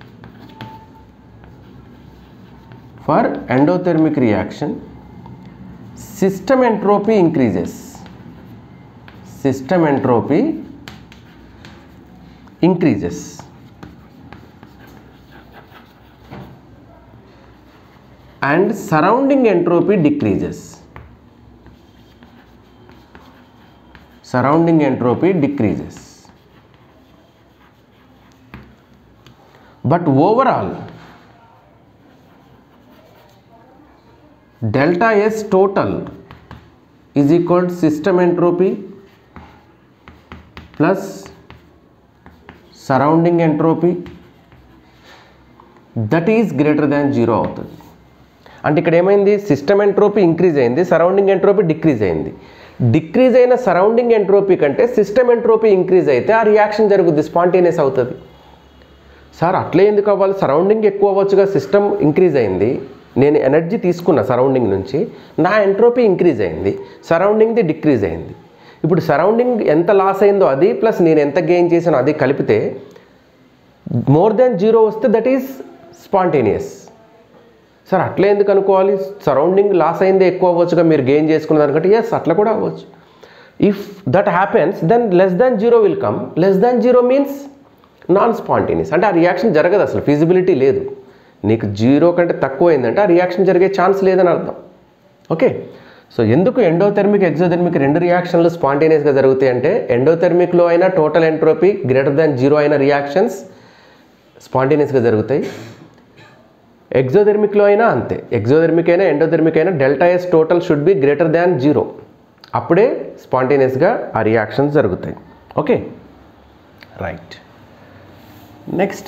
for endothermic reaction system entropy increases system entropy increases and surrounding entropy decreases surrounding entropy decreases but overall delta s total is equal to system entropy plus surrounding entropy that is greater than zero అవుతుంది అంటే ఇక్కడ ఏమైంది system entropy increase అయింది surrounding entropy decrease అయింది decrease అయిన surrounding entropy కంటే system entropy increase అయితే ఆ రియాక్షన్ జరుగుద్ది స్పాంటేనియస్ అవుతుంది సార్ అట్లే ఎందుకు అవ్వాలి సరౌండింగ్ ఎక్కువ అవ్వచ్చుగా సిస్టమ్ ఇంక్రీజ్ అయింది నేను ఎనర్జీ తీసుకున్న సరౌండింగ్ నుంచి నా ఎంట్రోపీ ఇంక్రీజ్ అయింది సరౌండింగ్ది డిక్రీజ్ అయింది ఇప్పుడు సరౌండింగ్ ఎంత లాస్ అయిందో అది ప్లస్ నేను ఎంత గెయిన్ చేసానో అది కలిపితే మోర్ దెన్ జీరో వస్తే దట్ ఈస్ స్పాంటేనియస్ సార్ అట్లే ఎందుకు అనుకోవాలి సరౌండింగ్ లాస్ అయిందే ఎక్కువ అవ్వచ్చుగా మీరు గెయిన్ చేసుకున్న దానికంటే ఎస్ అట్లా కూడా అవ్వచ్చు if that happens then less than zero will come less than zero means non spontaneous అంటే ఆ రియాక్షన్ జరగదు అసలు ఫీజిబిలిటీ లేదు నీకు జీరో కంటే తక్కువ అయిందంటే ఆ రియాక్షన్ జరిగే ఛాన్స్ లేదని అర్థం ఓకే సో ఎందుకు ఎండోథెర్మిక్ ఎగ్జోథెర్మిక్ రెండు రియాక్షన్లు స్పాంటేనియస్గా జరుగుతాయి అంటే ఎండోథెర్మిక్లో అయినా total entropy greater than zero అయిన రియాక్షన్స్ స్పాంటేనియస్గా జరుగుతాయి ఎగ్జోథెర్మిక్లో అయినా అంతే ఎగ్జోథెర్మిక్ అయినా ఎండోథెర్మిక్ అయినా delta S total should be greater than zero అప్పుడే స్పాంటేనియస్గా ఆ రియాక్షన్స్ జరుగుతాయి ఓకే రైట్ నెక్స్ట్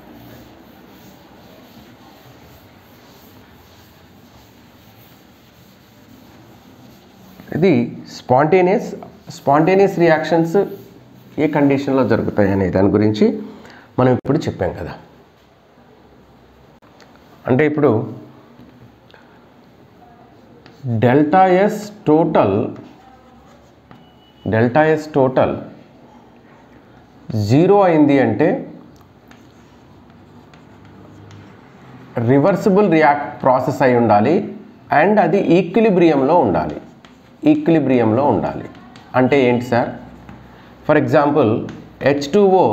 ఇది స్పాంటేనియస్ స్పాంటేనియస్ రియాక్షన్స్ ఏ కండిషన్లో జరుగుతాయి అనే దాని గురించి మనం ఇప్పుడు చెప్పాం కదా అంటే ఇప్పుడు delta S total delta S total zero అయింది అంటే రివర్సిబుల్ రియాక్ట్ ప్రాసెస్ అయి ఉండాలి అండ్ అది ఈక్విలిబ్రియంలో ఉండాలి ఈక్విలిబ్రియంలో ఉండాలి అంటే ఏంటి sir for example H two O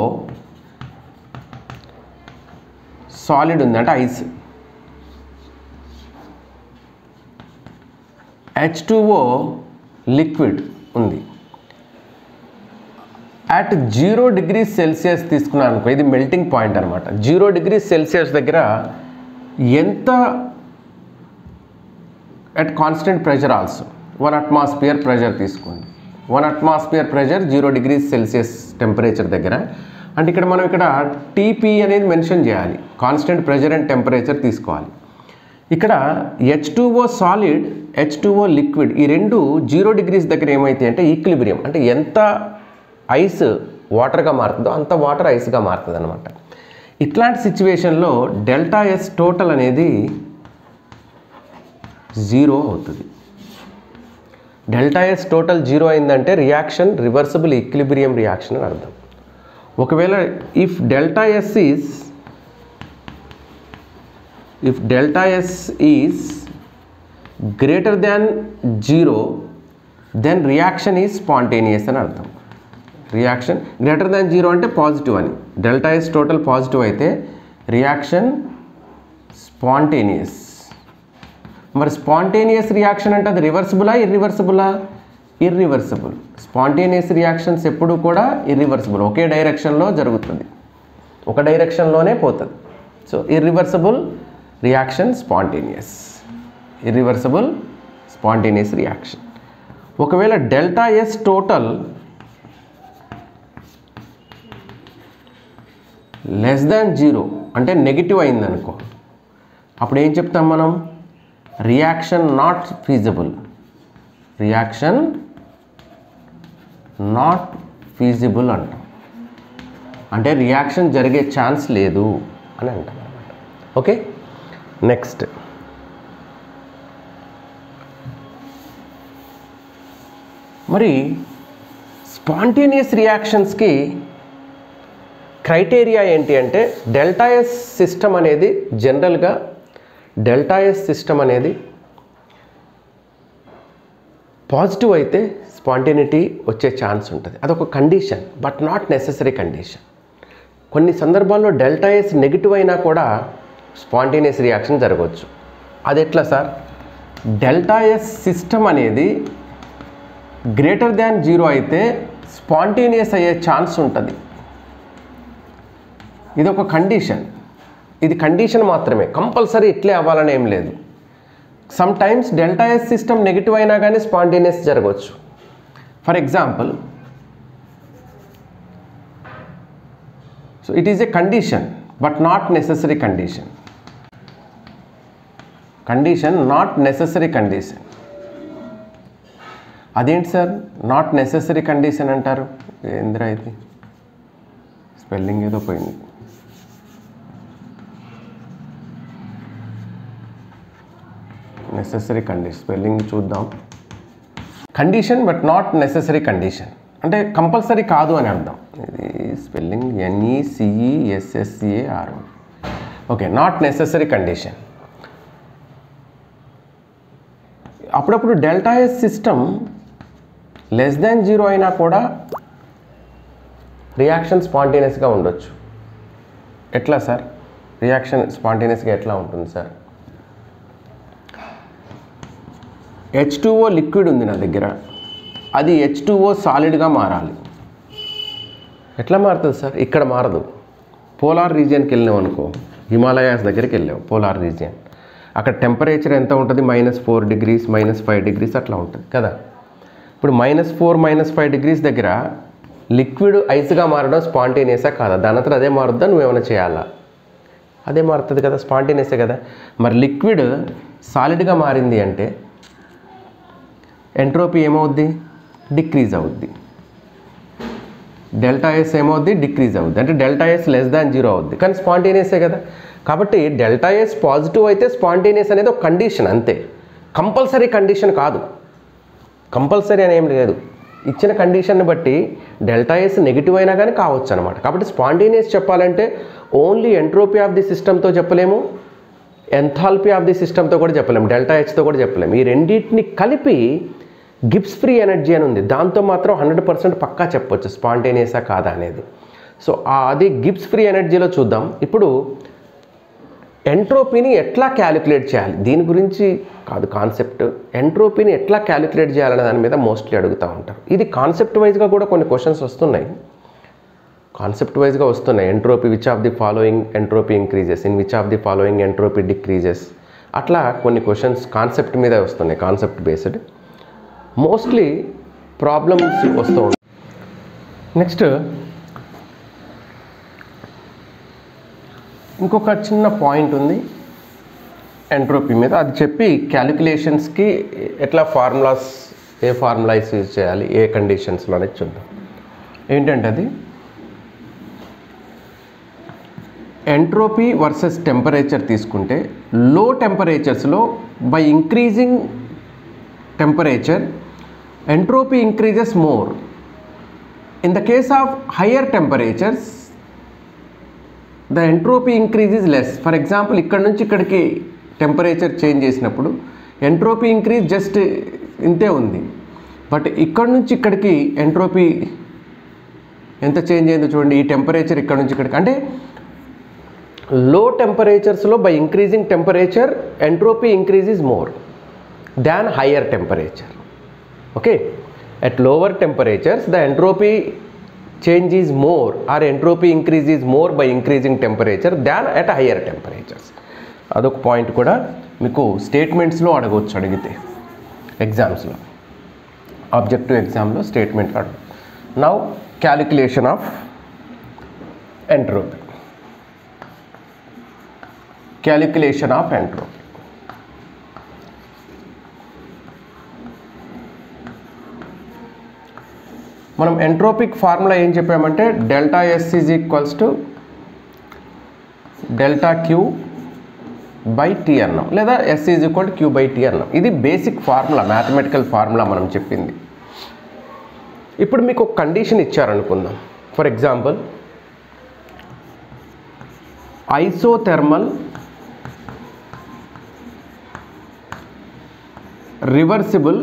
solid ఉంది అంటే ఐస్ హెచ్ టూఓ లిక్విడ్ ఉంది అట్ జీరో డిగ్రీ సెల్సియస్ తీసుకున్నాను అనుకో ఇది మెల్టింగ్ పాయింట్ అనమాట జీరో డిగ్రీ సెల్సియస్ దగ్గర ఎంత at constant pressure also one atmosphere pressure తీసుకోండి one atmosphere pressure zero degree Celsius temperature దగ్గర అంటే ఇక్కడ మనం ఇక్కడ టీపీ అనేది మెన్షన్ చేయాలి కాన్స్టెంట్ ప్రెషర్ అండ్ టెంపరేచర్ తీసుకోవాలి ఇక్కడ H two O solid H two O liquid ఈ రెండు జీరో డిగ్రీస్ దగ్గర ఏమైతాయి అంటే ఈక్విలిబ్రియం అంటే ఎంత ఐస్ వాటర్గా మారుతుందో అంత వాటర్ ఐస్గా మారుతుంది అనమాట ఇట్లాంటి సిచ్యువేషన్లో డెల్టా ఎస్ టోటల్ అనేది జీరో అవుతుంది డెల్టా ఎస్ టోటల్ జీరో అయిందంటే రియాక్షన్ రివర్సిబుల్ ఈక్విలిబ్రియం రియాక్షన్ అని అర్థం ఒకవేళ if delta S is if delta s is greater than 0 then reaction is spontaneous అని అర్థం రియాక్షన్ గ్రేటర్ దాన్ జీరో అంటే పాజిటివ్ అని డెల్టా ఎస్ టోటల్ పాజిటివ్ అయితే reaction spontaneous మరి స్పాంటేనియస్ రియాక్షన్ అంటే అది రివర్సిబులా ఇర్రివర్సిబులా ఇర్రివర్సిబుల్ స్పాంటేనియస్ రియాక్షన్స్ ఎప్పుడు కూడా ఇర్రివర్సిబుల్ ఒకే డైరెక్షన్లో జరుగుతుంది ఒక డైరెక్షన్లోనే పోతుంది so irreversible reaction spontaneous irreversible spontaneous reaction ఒకవేళ delta S total less than zero అంటే నెగిటివ్ అయిందనుకో అప్పుడు ఏం చెప్తాం మనం reaction not feasible reaction not feasible అంటాం అంటే రియాక్షన్ జరిగే ఛాన్స్ లేదు అని అంటాం అనమాట ఓకే నెక్స్ట్ మరి స్పాంటేనియస్ రియాక్షన్స్కి క్రైటీరియా ఏంటి అంటే డెల్టాఎస్ సిస్టమ్ అనేది జనరల్గా డెల్టాఎస్ సిస్టమ్ అనేది పాజిటివ్ అయితే స్పాంటేనిటీ వచ్చే ఛాన్స్ ఉంటుంది అదొక condition but not necessary condition కొన్ని సందర్భాల్లో డెల్టా ఎస్ నెగిటివ్ అయినా కూడా స్పాంటేనియస్ రియాక్షన్ జరగవచ్చు అది ఎట్లా సార్ డెల్టా ఎస్ సిస్టమ్ అనేది గ్రేటర్ దాన్ జీరో అయితే స్పాంటేనియస్ అయ్యే ఛాన్స్ ఉంటుంది ఇది ఒక కండిషన్ ఇది కండిషన్ మాత్రమే కంపల్సరీ ఇట్లే అవ్వాలని ఏం లేదు some times delta S system negative అయినా కానీ స్పాంటేనియస్ జరగవచ్చు for example so it is a condition but not necessary condition condition not necessary condition అదేంటి సార్ నాట్ నెససరీ కండిషన్ అంటారు ఏంద్రా ఇది స్పెల్లింగ్ ఏదో పోయింది నెససరీ కండిషన్ స్పెల్లింగ్ చూద్దాం condition but not necessary condition అంటే కంపల్సరీ కాదు అని అర్థం ఇది spelling ఎన్ఈసిఈఎస్ఎస్సిఏఆర్ okay not necessary condition అప్పుడప్పుడు delta S system less than zero అయినా కూడా రియాక్షన్ స్పాంటేనియస్గా ఉండొచ్చు ఎట్లా సార్ రియాక్షన్ స్పాంటేనియస్గా ఎట్లా ఉంటుంది సార్ హెచ్ టూఓ లిక్విడ్ ఉంది నా దగ్గర అది హెచ్ టూఓ సాలిడ్గా మారాలి ఎట్లా మారుతుంది సార్ ఇక్కడ మారదు పోలార్ రీజియన్కి వెళ్ళినాం అనుకో హిమాలయాస్ దగ్గరికి వెళ్ళావు పోలార్ రీజియన్ అక్కడ టెంపరేచర్ ఎంత ఉంటుంది minus four degrees minus five degrees అట్లా ఉంటుంది కదా ఇప్పుడు minus four minus five degrees దగ్గర లిక్విడ్ ఐస్గా మారడం స్పాంటేనియసా కాదా దాని అంతా అదే మారుద్దా నువ్వేమైనా చేయాలా అదే మారుతుంది కదా స్పాంటేనియసే కదా మరి లిక్విడ్ సాలిడ్గా మారింది అంటే ఎంట్రోపీ ఏమవుద్ది డిక్రీజ్ అవుద్ది డెల్టా ఎస్ ఏమవుద్ది డిక్రీజ్ అవుద్ది అంటే delta S less than zero అవుద్ది కానీ స్పాంటేనియసే కదా కాబట్టి డెల్టా ఎస్ పాజిటివ్ అయితే స్పాంటేనియస్ అనేది ఒక కండిషన్ అంతే కంపల్సరీ కండిషన్ కాదు కంపల్సరీ అని ఏం లేదు ఇచ్చిన కండిషన్ని బట్టి డెల్టా ఎస్ నెగిటివ్ అయినా కానీ కావచ్చు అనమాట కాబట్టి స్పాంటేనియస్ చెప్పాలంటే ఓన్లీ ఎంట్రోపీ ఆఫ్ ది సిస్టమ్తో చెప్పలేము ఎంథాల్పీ ఆఫ్ ది సిస్టమ్తో కూడా చెప్పలేము డెల్టా హెచ్తో కూడా చెప్పలేము ఈ రెండింటిని కలిపి గిబ్స్ ఫ్రీ ఎనర్జీ అని ఉంది దాంతో మాత్రం హండ్రెడ్ పర్సెంట్ పక్కా చెప్పొచ్చు స్పాంటేనియసా కాదా అనేది సో అది గిబ్స్ ఫ్రీ ఎనర్జీలో చూద్దాం ఇప్పుడు ఎంట్రోపీని ఎట్లా క్యాలిక్యులేట్ చేయాలి దీని గురించి కాదు కాన్సెప్ట్ ఎంట్రోపీని ఎట్లా క్యాలిక్యులేట్ చేయాలనే దాని మీద మోస్ట్లీ అడుగుతూ ఉంటారు ఇది కాన్సెప్ట్ వైజ్గా కూడా కొన్ని క్వశ్చన్స్ వస్తున్నాయి కాన్సెప్ట్ వైజ్గా వస్తున్నాయి entropy which of the following entropy increases in which of the following entropy decreases అట్లా కొన్ని క్వశ్చన్స్ కాన్సెప్ట్ మీద వస్తున్నాయి కాన్సెప్ట్ బేస్డ్ మోస్ట్లీ ప్రాబ్లమ్స్ వస్తూ ఉంటాయి నెక్స్ట్ ఇంకొక చిన్న పాయింట్ ఉంది ఎంట్రోపీ మీద అది చెప్పి క్యాలిక్యులేషన్స్కి ఎట్లా ఫార్ములాస్ ఏ ఫార్ములాస్ యూజ్ చేయాలి ఏ కండిషన్స్లో అనేది చూద్దాం ఏంటంటే అది ఎంట్రోపీ వర్సెస్ టెంపరేచర్ తీసుకుంటే లో టెంపరేచర్స్లో by increasing temperature entropy increases more in the case of higher temperatures the entropy increase is less for example ఇక్కడ నుంచి ఇక్కడికి టెంపరేచర్ చేంజ్ చేసినప్పుడు ఎంట్రోపీ ఇంక్రీజ్ జస్ట్ ఇంతే ఉంది బట్ ఇక్కడ నుంచి ఇక్కడికి ఎంట్రోపీ ఎంత చేంజ్ అయిందో చూడండి ఈ టెంపరేచర్ ఇక్కడ నుంచి ఇక్కడికి అంటే లో టెంపరేచర్స్లో by increasing temperature entropy increase is more than higher temperature okay at lower temperatures the entropy change is more or entropy increase is more by increasing temperature than at higher temperatures అదొక point కూడా మీకు స్టేట్మెంట్స్లో అడగవచ్చు అడిగితే ఎగ్జామ్స్లో objective ఎగ్జామ్లో statement అడగ now calculation of entropy calculation of entropy మనం entropic formula ఏం చెప్పామంటే delta S is equals to delta Q by T అన్నాం లేదా S is equal to Q by T అన్నాం ఇది బేసిక్ ఫార్ములా మ్యాథమెటికల్ ఫార్ములా మనం చెప్పింది ఇప్పుడు మీకు ఒక కండిషన్ ఇచ్చారనుకుందాం for example isothermal reversible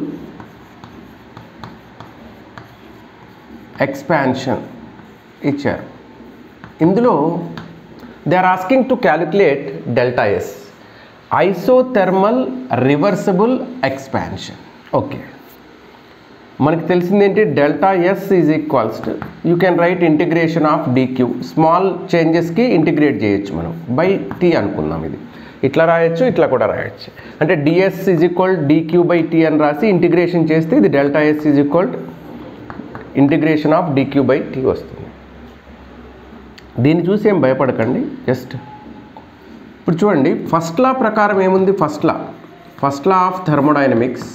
expansion ఇచ్చారు ఇందులో they are asking to calculate delta S isothermal reversible expansion okay మనకి తెలిసింది ఏంటి delta S is equals to you can write integration of D Q small చేంజెస్కి ఇంటిగ్రేట్ చేయొచ్చు మనం బై టీ అనుకుందాం ఇది ఇట్లా రాయొచ్చు ఇట్లా కూడా రాయొచ్చు అంటే D S is equal DQ by T అని రాసి ఇంటిగ్రేషన్ చేస్తే ఇది delta S is equal integration of D Q by T వస్తుంది దీన్ని చూసి ఏం భయపడకండి జస్ట్ ఇప్పుడు చూడండి ఫస్ట్ లా ప్రకారం ఏముంది first law first law of thermodynamics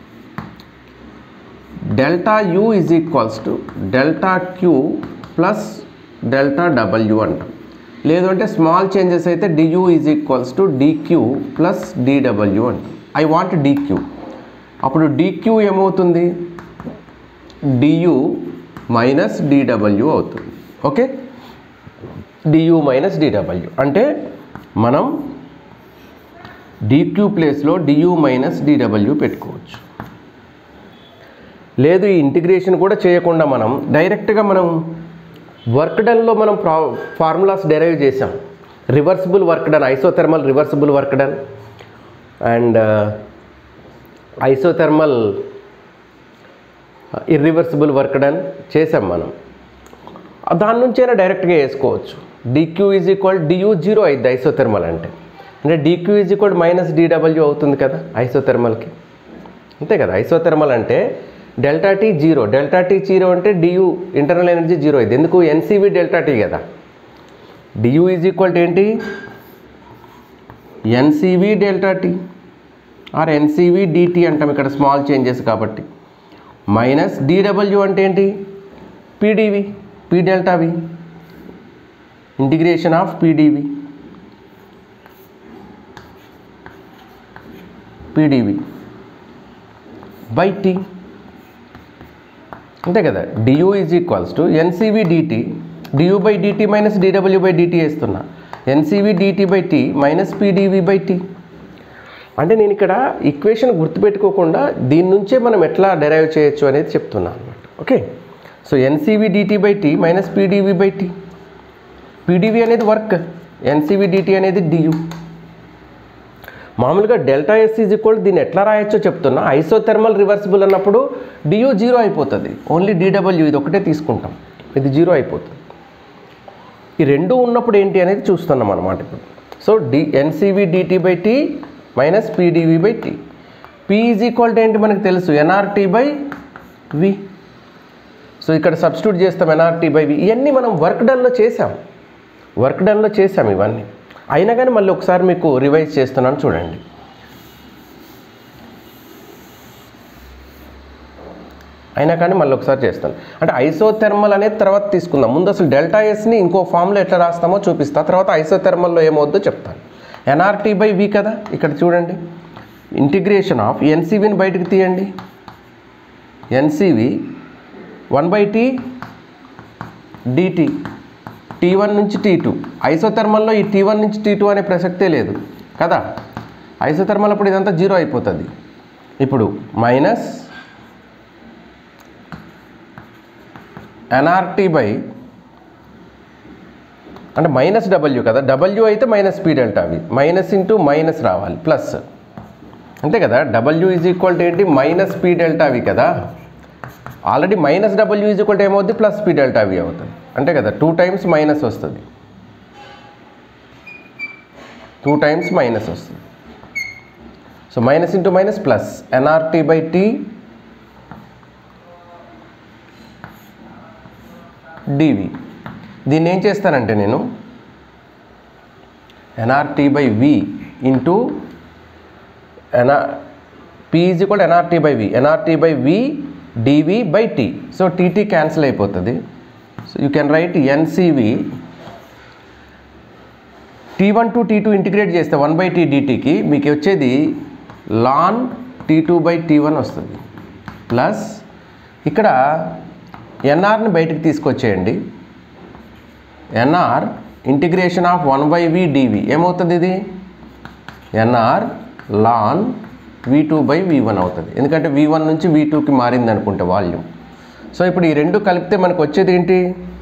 delta U is equals to delta Q plus delta W అంటాం లేదు అంటే స్మాల్ చేంజెస్ అయితే D U is equals to D Q plus D W అంటాం ఐ వాంట్ డిక్యూ అప్పుడు డిక్యూ ఏమవుతుంది D U minus D W అవుతుంది okay D U minus D W అంటే మనం డిక్యూ ప్లేస్లో డియు మైనస్ డిడబ్ల్యూ పెట్టుకోవచ్చు లేదు ఈ ఇంటిగ్రేషన్ కూడా చేయకుండా మనం డైరెక్ట్గా మనం వర్క్ డన్లో మనం ప్రా ఫార్ములాస్ డెరైవ్ చేసాం reversible work done isothermal reversible work done and isothermal irreversible work done చేసాం మనం దాని నుంచైనా డైరెక్ట్గా వేసుకోవచ్చు D Q is equal D U zero అయింది ఐసోథెర్మల్ అంటే అంటే D Q is equal minus D W అవుతుంది కదా ఐసోథెర్మల్కి అంతే కదా ఐసోథెర్మల్ అంటే delta T zero delta T zero అంటే డియూ ఇంటర్నల్ ఎనర్జీ జీరో అయింది ఎందుకు ఎన్సీవీ డెల్టా టీ కదా డియూ ఈజ్ ఈక్వల్ టు ఏంటి N C V delta T or N C V D T అంటాం ఇక్కడ స్మాల్ చేంజెస్ కాబట్టి మైనస్ డిడబ్ల్యూ అంటే ఏంటి P D V P delta V integration of P D V P D V by T అంతే కదా D U is equals to N C V D T D U by D T minus D W by D T వేస్తున్నా N C V D T by T minus P D V by T అంటే నేను ఇక్కడ equation గుర్తుపెట్టుకోకుండా దీని నుంచే మనం ఎట్లా డెరైవ్ చేయొచ్చు అనేది చెప్తున్నాను అనమాట okay so N C V D T by T minus P D V by T P D V అనేది వర్క్ ఎన్సీవీ డిటీ అనేది డియూ మామూలుగా డెల్టా ఎస్ ఈజ్ ఈక్వల్ దీన్ని ఎట్లా రాయొచ్చో చెప్తున్నా ఐసోథెర్మల్ రివర్సిబుల్ అన్నప్పుడు డియూ జీరో అయిపోతుంది ఓన్లీ డిడబ్ల్యూ ఇది ఒకటే తీసుకుంటాం ఇది జీరో అయిపోతుంది ఈ రెండు ఉన్నప్పుడు ఏంటి అనేది చూస్తున్నాం అనమాట ఇప్పుడు so D N C V D T by T minus P D V by T P is equal to ఏంటి మనకు తెలుసు ఎన్ఆర్టీ బై వి సో ఇక్కడ సబ్స్టిట్యూట్ చేస్తాం ఎన్ఆర్టీ బై వి ఇవన్నీ మనం వర్క్ డన్లో చేసాం వర్క్ డన్లో చేసాం ఇవన్నీ అయినా కానీ మళ్ళీ ఒకసారి మీకు రివైజ్ చేస్తున్నాను చూడండి అయినా కానీ మళ్ళీ ఒకసారి చేస్తాను అంటే ఐసోథెర్మల్ అనేది తర్వాత తీసుకుందాం ముందు అసలు డెల్టా ఎస్ని ఇంకో ఫామ్లో ఎట్లా రాస్తామో చూపిస్తా తర్వాత ఐసోథెర్మల్లో ఏమవుద్దో చెప్తాను ఎన్ఆర్టీ బై వి కదా ఇక్కడ చూడండి ఇంటిగ్రేషన్ ఆఫ్ ఎన్సీవీని బయటకు తీయండి N C V one by T D T T one నుంచి టీ టూ ఐసోథర్మల్లో ఈ టీ వన్ నుంచి టీ టూ అనే ప్రసక్తే లేదు కదా ఐసోథర్మల్ అప్పుడు ఇదంతా జీరో అయిపోతుంది ఇప్పుడు మైనస్ ఎన్ఆర్టీ బై అంటే మైనస్ డబ్ల్యూ కదా డబ్ల్యూ అయితే మైనస్ పీ డెల్టా అవి మైనస్ ఇంటూ మైనస్ రావాలి ప్లస్ అంతే కదా డబ్ల్యూ ఈజ్ ఈక్వల్ టు ఏంటి మైనస్ పీ డెల్టా అవి కదా already minus W is equal to ఏమవుద్ది ప్లస్ పీ డెల్టా వి అవుతుంది అంతే కదా టూ టైమ్స్ మైనస్ వస్తుంది టూ టైమ్స్ మైనస్ వస్తుంది so minus into minus plus N R T by T D V దీన్ని ఏం చేస్తానంటే నేను ఎన్ఆర్టీ బై వి ఇంటూ ఎన్ఆ P is equal N R T by V N R T by V D V by T so T T cancel అయిపోతుంది so you can write N C V T one to T two integrate చేస్తే one by T డిటీకి మీకు వచ్చేది ln T two by T one వస్తుంది plus ఇక్కడ ఎన్ఆర్ని బయటకు తీసుకొచ్చేయండి N R integration of one by V D V ఏమవుతుంది ఇది N R ln V two by V one అవుతుంది ఎందుకంటే వి వన్ నుంచి వి టూకి మారింది అనుకుంటే వాల్యూమ్ సో ఇప్పుడు ఈ రెండు కలిపితే మనకు వచ్చేది ఏంటి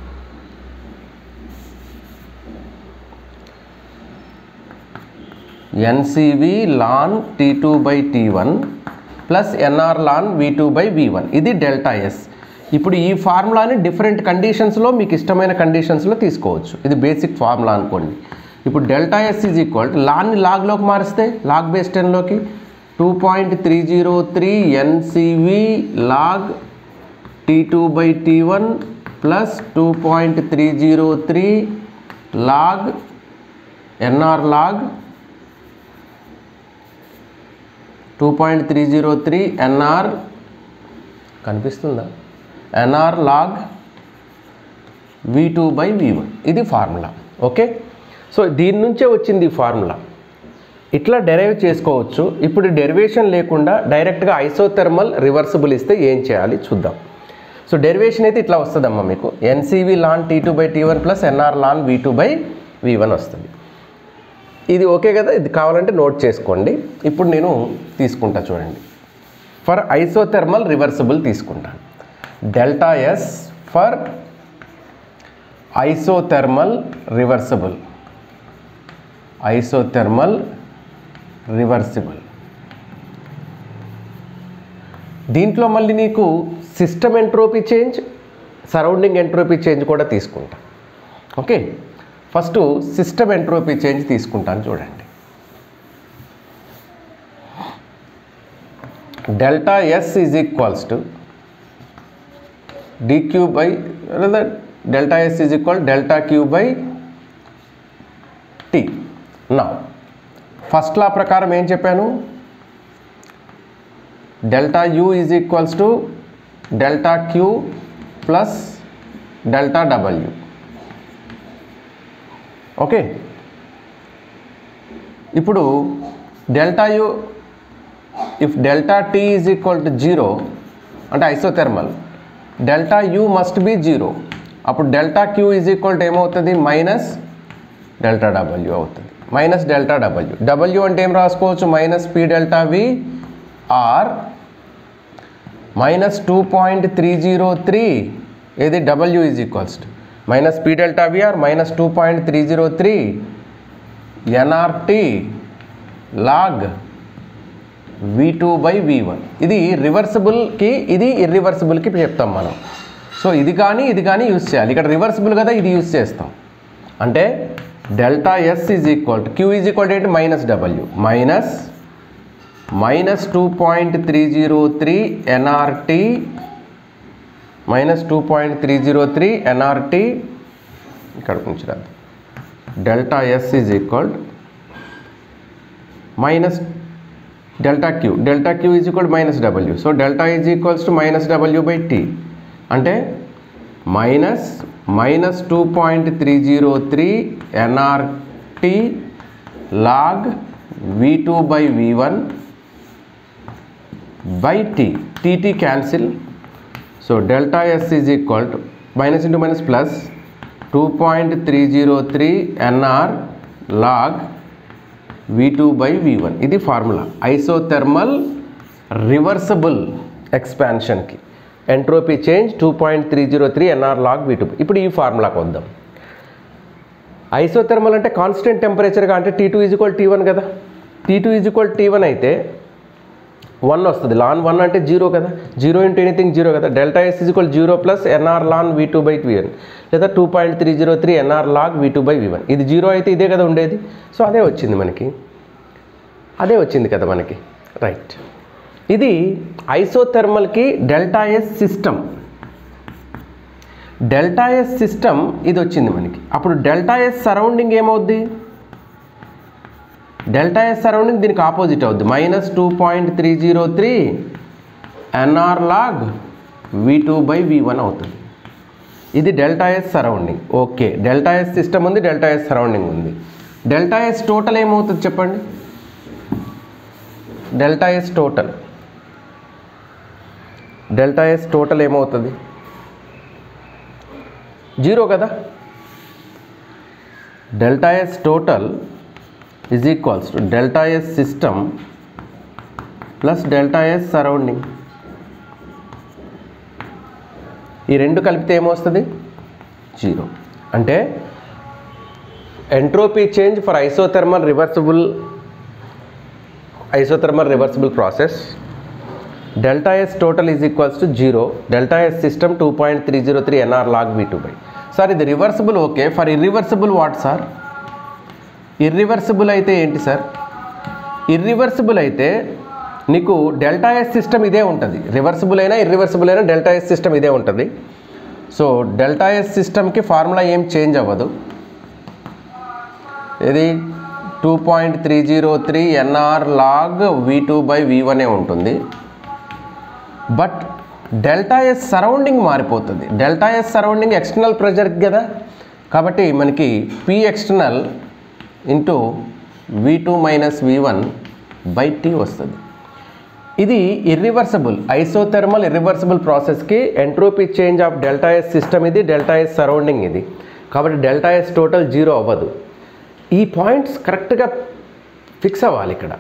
N C V ln T two by T one plus NR ln V two by V one ఇది డెల్టా ఎస్ ఇప్పుడు ఈ ఫార్ములాని డిఫరెంట్ కండిషన్స్లో మీకు ఇష్టమైన కండిషన్స్లో తీసుకోవచ్చు ఇది బేసిక్ ఫార్ములా అనుకోండి ఇప్పుడు డెల్టా ఎస్ ఈజ్ ఈక్వల్ లాన్ని లాగ్లోకి మారిస్తే లాగ్ బేస్ టెన్లోకి two point three zero three ఎన్సివి log T two by T one plus two point three zero three log N R log two point three zero three N R కనిపిస్తుందా N R log V two by V one ఇది formula okay so దీని నుంచే వచ్చింది ఈ formula ఇట్లా derive చేసుకోవచ్చు ఇప్పుడు derivation లేకుండా డైరెక్ట్గా ఐసోథెర్మల్ రివర్సిబుల్ ఇస్తే ఏం చేయాలి చూద్దాం సో డెరివేషన్ అయితే ఇట్లా వస్తుందమ్మా మీకు N C V ln T two by T one plus NR ln V two by V one వస్తుంది ఇది ఓకే కదా ఇది కావాలంటే నోట్ చేసుకోండి ఇప్పుడు నేను తీసుకుంటా చూడండి ఫర్ ఐసోథెర్మల్ రివర్సిబుల్ తీసుకుంటాను delta S for isothermal reversible isothermal reversible దీంట్లో మళ్ళీ నీకు system entropy change surrounding entropy change కూడా తీసుకుంటా okay first system entropy change తీసుకుంటాను చూడండి delta S is equals to dq by rather delta s is equal delta q by t now first law ప్రకారం ఏం చెప్పాను delta U is equals to delta Q plus delta W okay ఇప్పుడు delta U if delta T is equal to zero అంటే isothermal delta U must be zero అప్పుడు delta Q is equal to ఏమవుతుంది minus delta W అవుతుంది minus delta W W అంటే ఏం రాసుకోవచ్చు minus P delta V R minus two point three zero three ఏది W is equals to minus P delta V R minus two point three zero three N R T log V two by V one ఇది రివర్సిబుల్కి ఇది ఇర్రివర్సిబుల్కి చెప్తాం మనం so ఇది కానీ ఇది కానీ యూస్ చేయాలి ఇక్కడ రివర్సిబుల్ కదా ఇది యూస్ చేస్తాం అంటే delta S is equal to Q is equal to ఏంటి minus W minus minus two point three zero three N R T minus two point three zero three N R T ఇక్కడ నుంచి రాదు delta S is equal minus delta Q delta Q is equal minus W so delta is equals to minus W by T అంటే minus minus two point three zero three N R T log V two by V one by T T T cancel so delta S is equal to minus into minus plus two point three zero three NR log V two by V one ఇది formula isothermal reversible ఎక్స్పాన్షన్కి entropy change two point three zero three NR log V two ఇప్పుడు ఈ ఫార్ములాకి వద్దాం isothermal అంటే constant టెంపరేచర్గా అంటే T two is equal T one కదా T two is equal T one అయితే వన్ వస్తుంది లాన్ వన్ అంటే జీరో కదా జీరో ఇంటూ ఎనీథింగ్ జీరో కదా delta S is equal zero plus NR ln V two by V one లేదా two point three zero three NR log V two by V one ఇది zero అయితే ఇదే కదా ఉండేది so అదే వచ్చింది మనకి అదే వచ్చింది కదా మనకి రైట్ ఇది ఐసోథెర్మల్కి delta S system delta S system ఇది వచ్చింది మనకి అప్పుడు డెల్టా ఎస్ సరౌండింగ్ ఏమవుద్ది డెల్టా ఎస్ సరౌండింగ్ దీనికి ఆపోజిట్ అవుద్ది minus two point three zero three NR log V two by V one అవుతుంది ఇది delta S surrounding okay delta S system ఉంది డెల్టా ఎస్ సరౌండింగ్ ఉంది డెల్టా ఎస్ టోటల్ ఏమవుతుంది చెప్పండి delta S total delta S total ఏమవుతుంది zero కదా delta S total is equals to delta S system plus delta S surrounding ఈ రెండు కలిపితే ఏమొస్తుంది జీరో అంటే entropy change for isothermal reversible isothermal reversible process delta S total is equals to zero delta S system two point three zero three NR log V two by sir ఇది reversible okay for irreversible what sir irreversible అయితే ఏంటి sir irreversible అయితే నీకు delta S system ఇదే ఉంటుంది reversible అయినా irreversible అయినా delta S system ఇదే ఉంటుంది సో డెల్టా ఎస్ సిస్టమ్కి ఫార్ములా ఏం చేంజ్ అవ్వదు ఇది two point three zero three NR log V two by V వనే ఉంటుంది బట్ డెల్టా ఎస్ సరౌండింగ్ మారిపోతుంది delta S surrounding external pressure కదా కాబట్టి మనకి P external into V two minus V one by T వస్తుంది ఇది ఇర్రివర్సబుల్ ఐసోథెర్మల్ ఇర్రివర్సబుల్ ప్రాసెస్కి entropy change of delta S system ఇది డెల్టా ఎస్ సరౌండింగ్ ఇది కాబట్టి డెల్టా ఎస్ టోటల్ జీరో అవ్వదు ఈ పాయింట్స్ కరెక్ట్గా ఫిక్స్ అవ్వాలి ఇక్కడ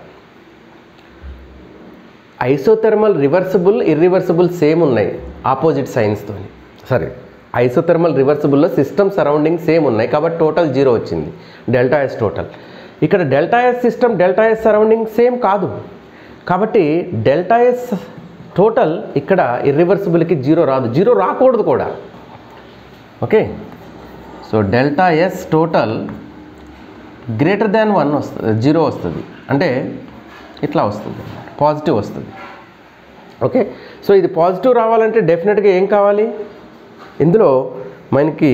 ఐసోథెర్మల్ రివర్సిబుల్ ఇర్రివర్సిబుల్ సేమ్ ఉన్నాయి ఆపోజిట్ సైన్స్తో సరే ఐసోథెర్మల్ రివర్సిబుల్లో సిస్టమ్ సరౌండింగ్ సేమ్ ఉన్నాయి కాబట్టి టోటల్ జీరో వచ్చింది డెల్టా ఎస్ టోటల్ ఇక్కడ delta S system delta S surrounding same కాదు కాబట్టి డెల్టా ఎస్ టోటల్ ఇక్కడ ఇర్రివర్సిబుల్కి జీరో రాదు జీరో రాకూడదు కూడా okay so delta S total greater than one వస్తుంది జీరో వస్తుంది అంటే ఇట్లా వస్తుంది పాజిటివ్ వస్తుంది ఓకే సో ఇది పాజిటివ్ రావాలంటే డెఫినెట్గా ఏం కావాలి ఇందులో మనకి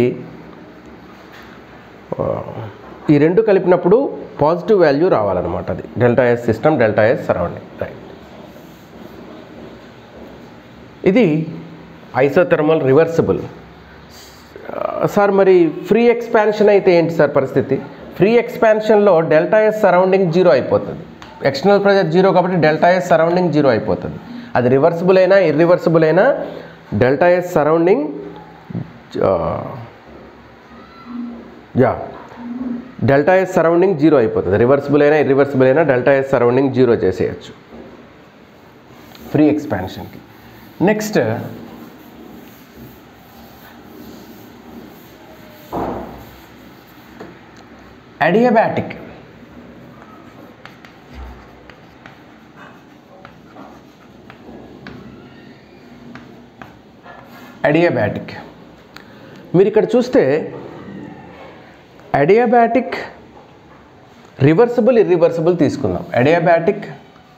ఆ, ఈ రెండు కలిపినప్పుడు పాజిటివ్ వాల్యూ రావాలన్నమాట అది delta S system delta S surrounding right ఇది ఐసోథర్మల్ రివర్సిబుల్ సార్ మరి ఫ్రీ ఎక్స్పాన్షన్ అయితే ఏంటి సార్ పరిస్థితి ఫ్రీ ఎక్స్పాన్షన్లో డెల్టా ఎస్ సరౌండింగ్ జీరో అయిపోతుంది ఎక్స్టర్నల్ ప్రెజర్ జీరో కాబట్టి డెల్టా ఎస్ సరౌండింగ్ జీరో అయిపోతుంది అది రివర్సిబుల్ అయినా ఇర్రివర్సిబుల్ అయినా delta S surrounding yeah delta S surrounding zero అయిపోతుంది రివర్సిబుల్ అయినా ఇర్రివర్సిబుల్ అయినా డెల్టా ఎస్ సరౌండింగ్ జీరో చేసేయచ్చు ఫ్రీ ఎక్స్పాన్షన్కి నెక్స్ట్ అడియాబాటిక్ అడియాబాటిక్ మీరు ఇక్కడ చూస్తే అడియాబాటిక్ రివర్సిబుల్ ఇర్రివర్సిబుల్ తీసుకుందాం adiabatic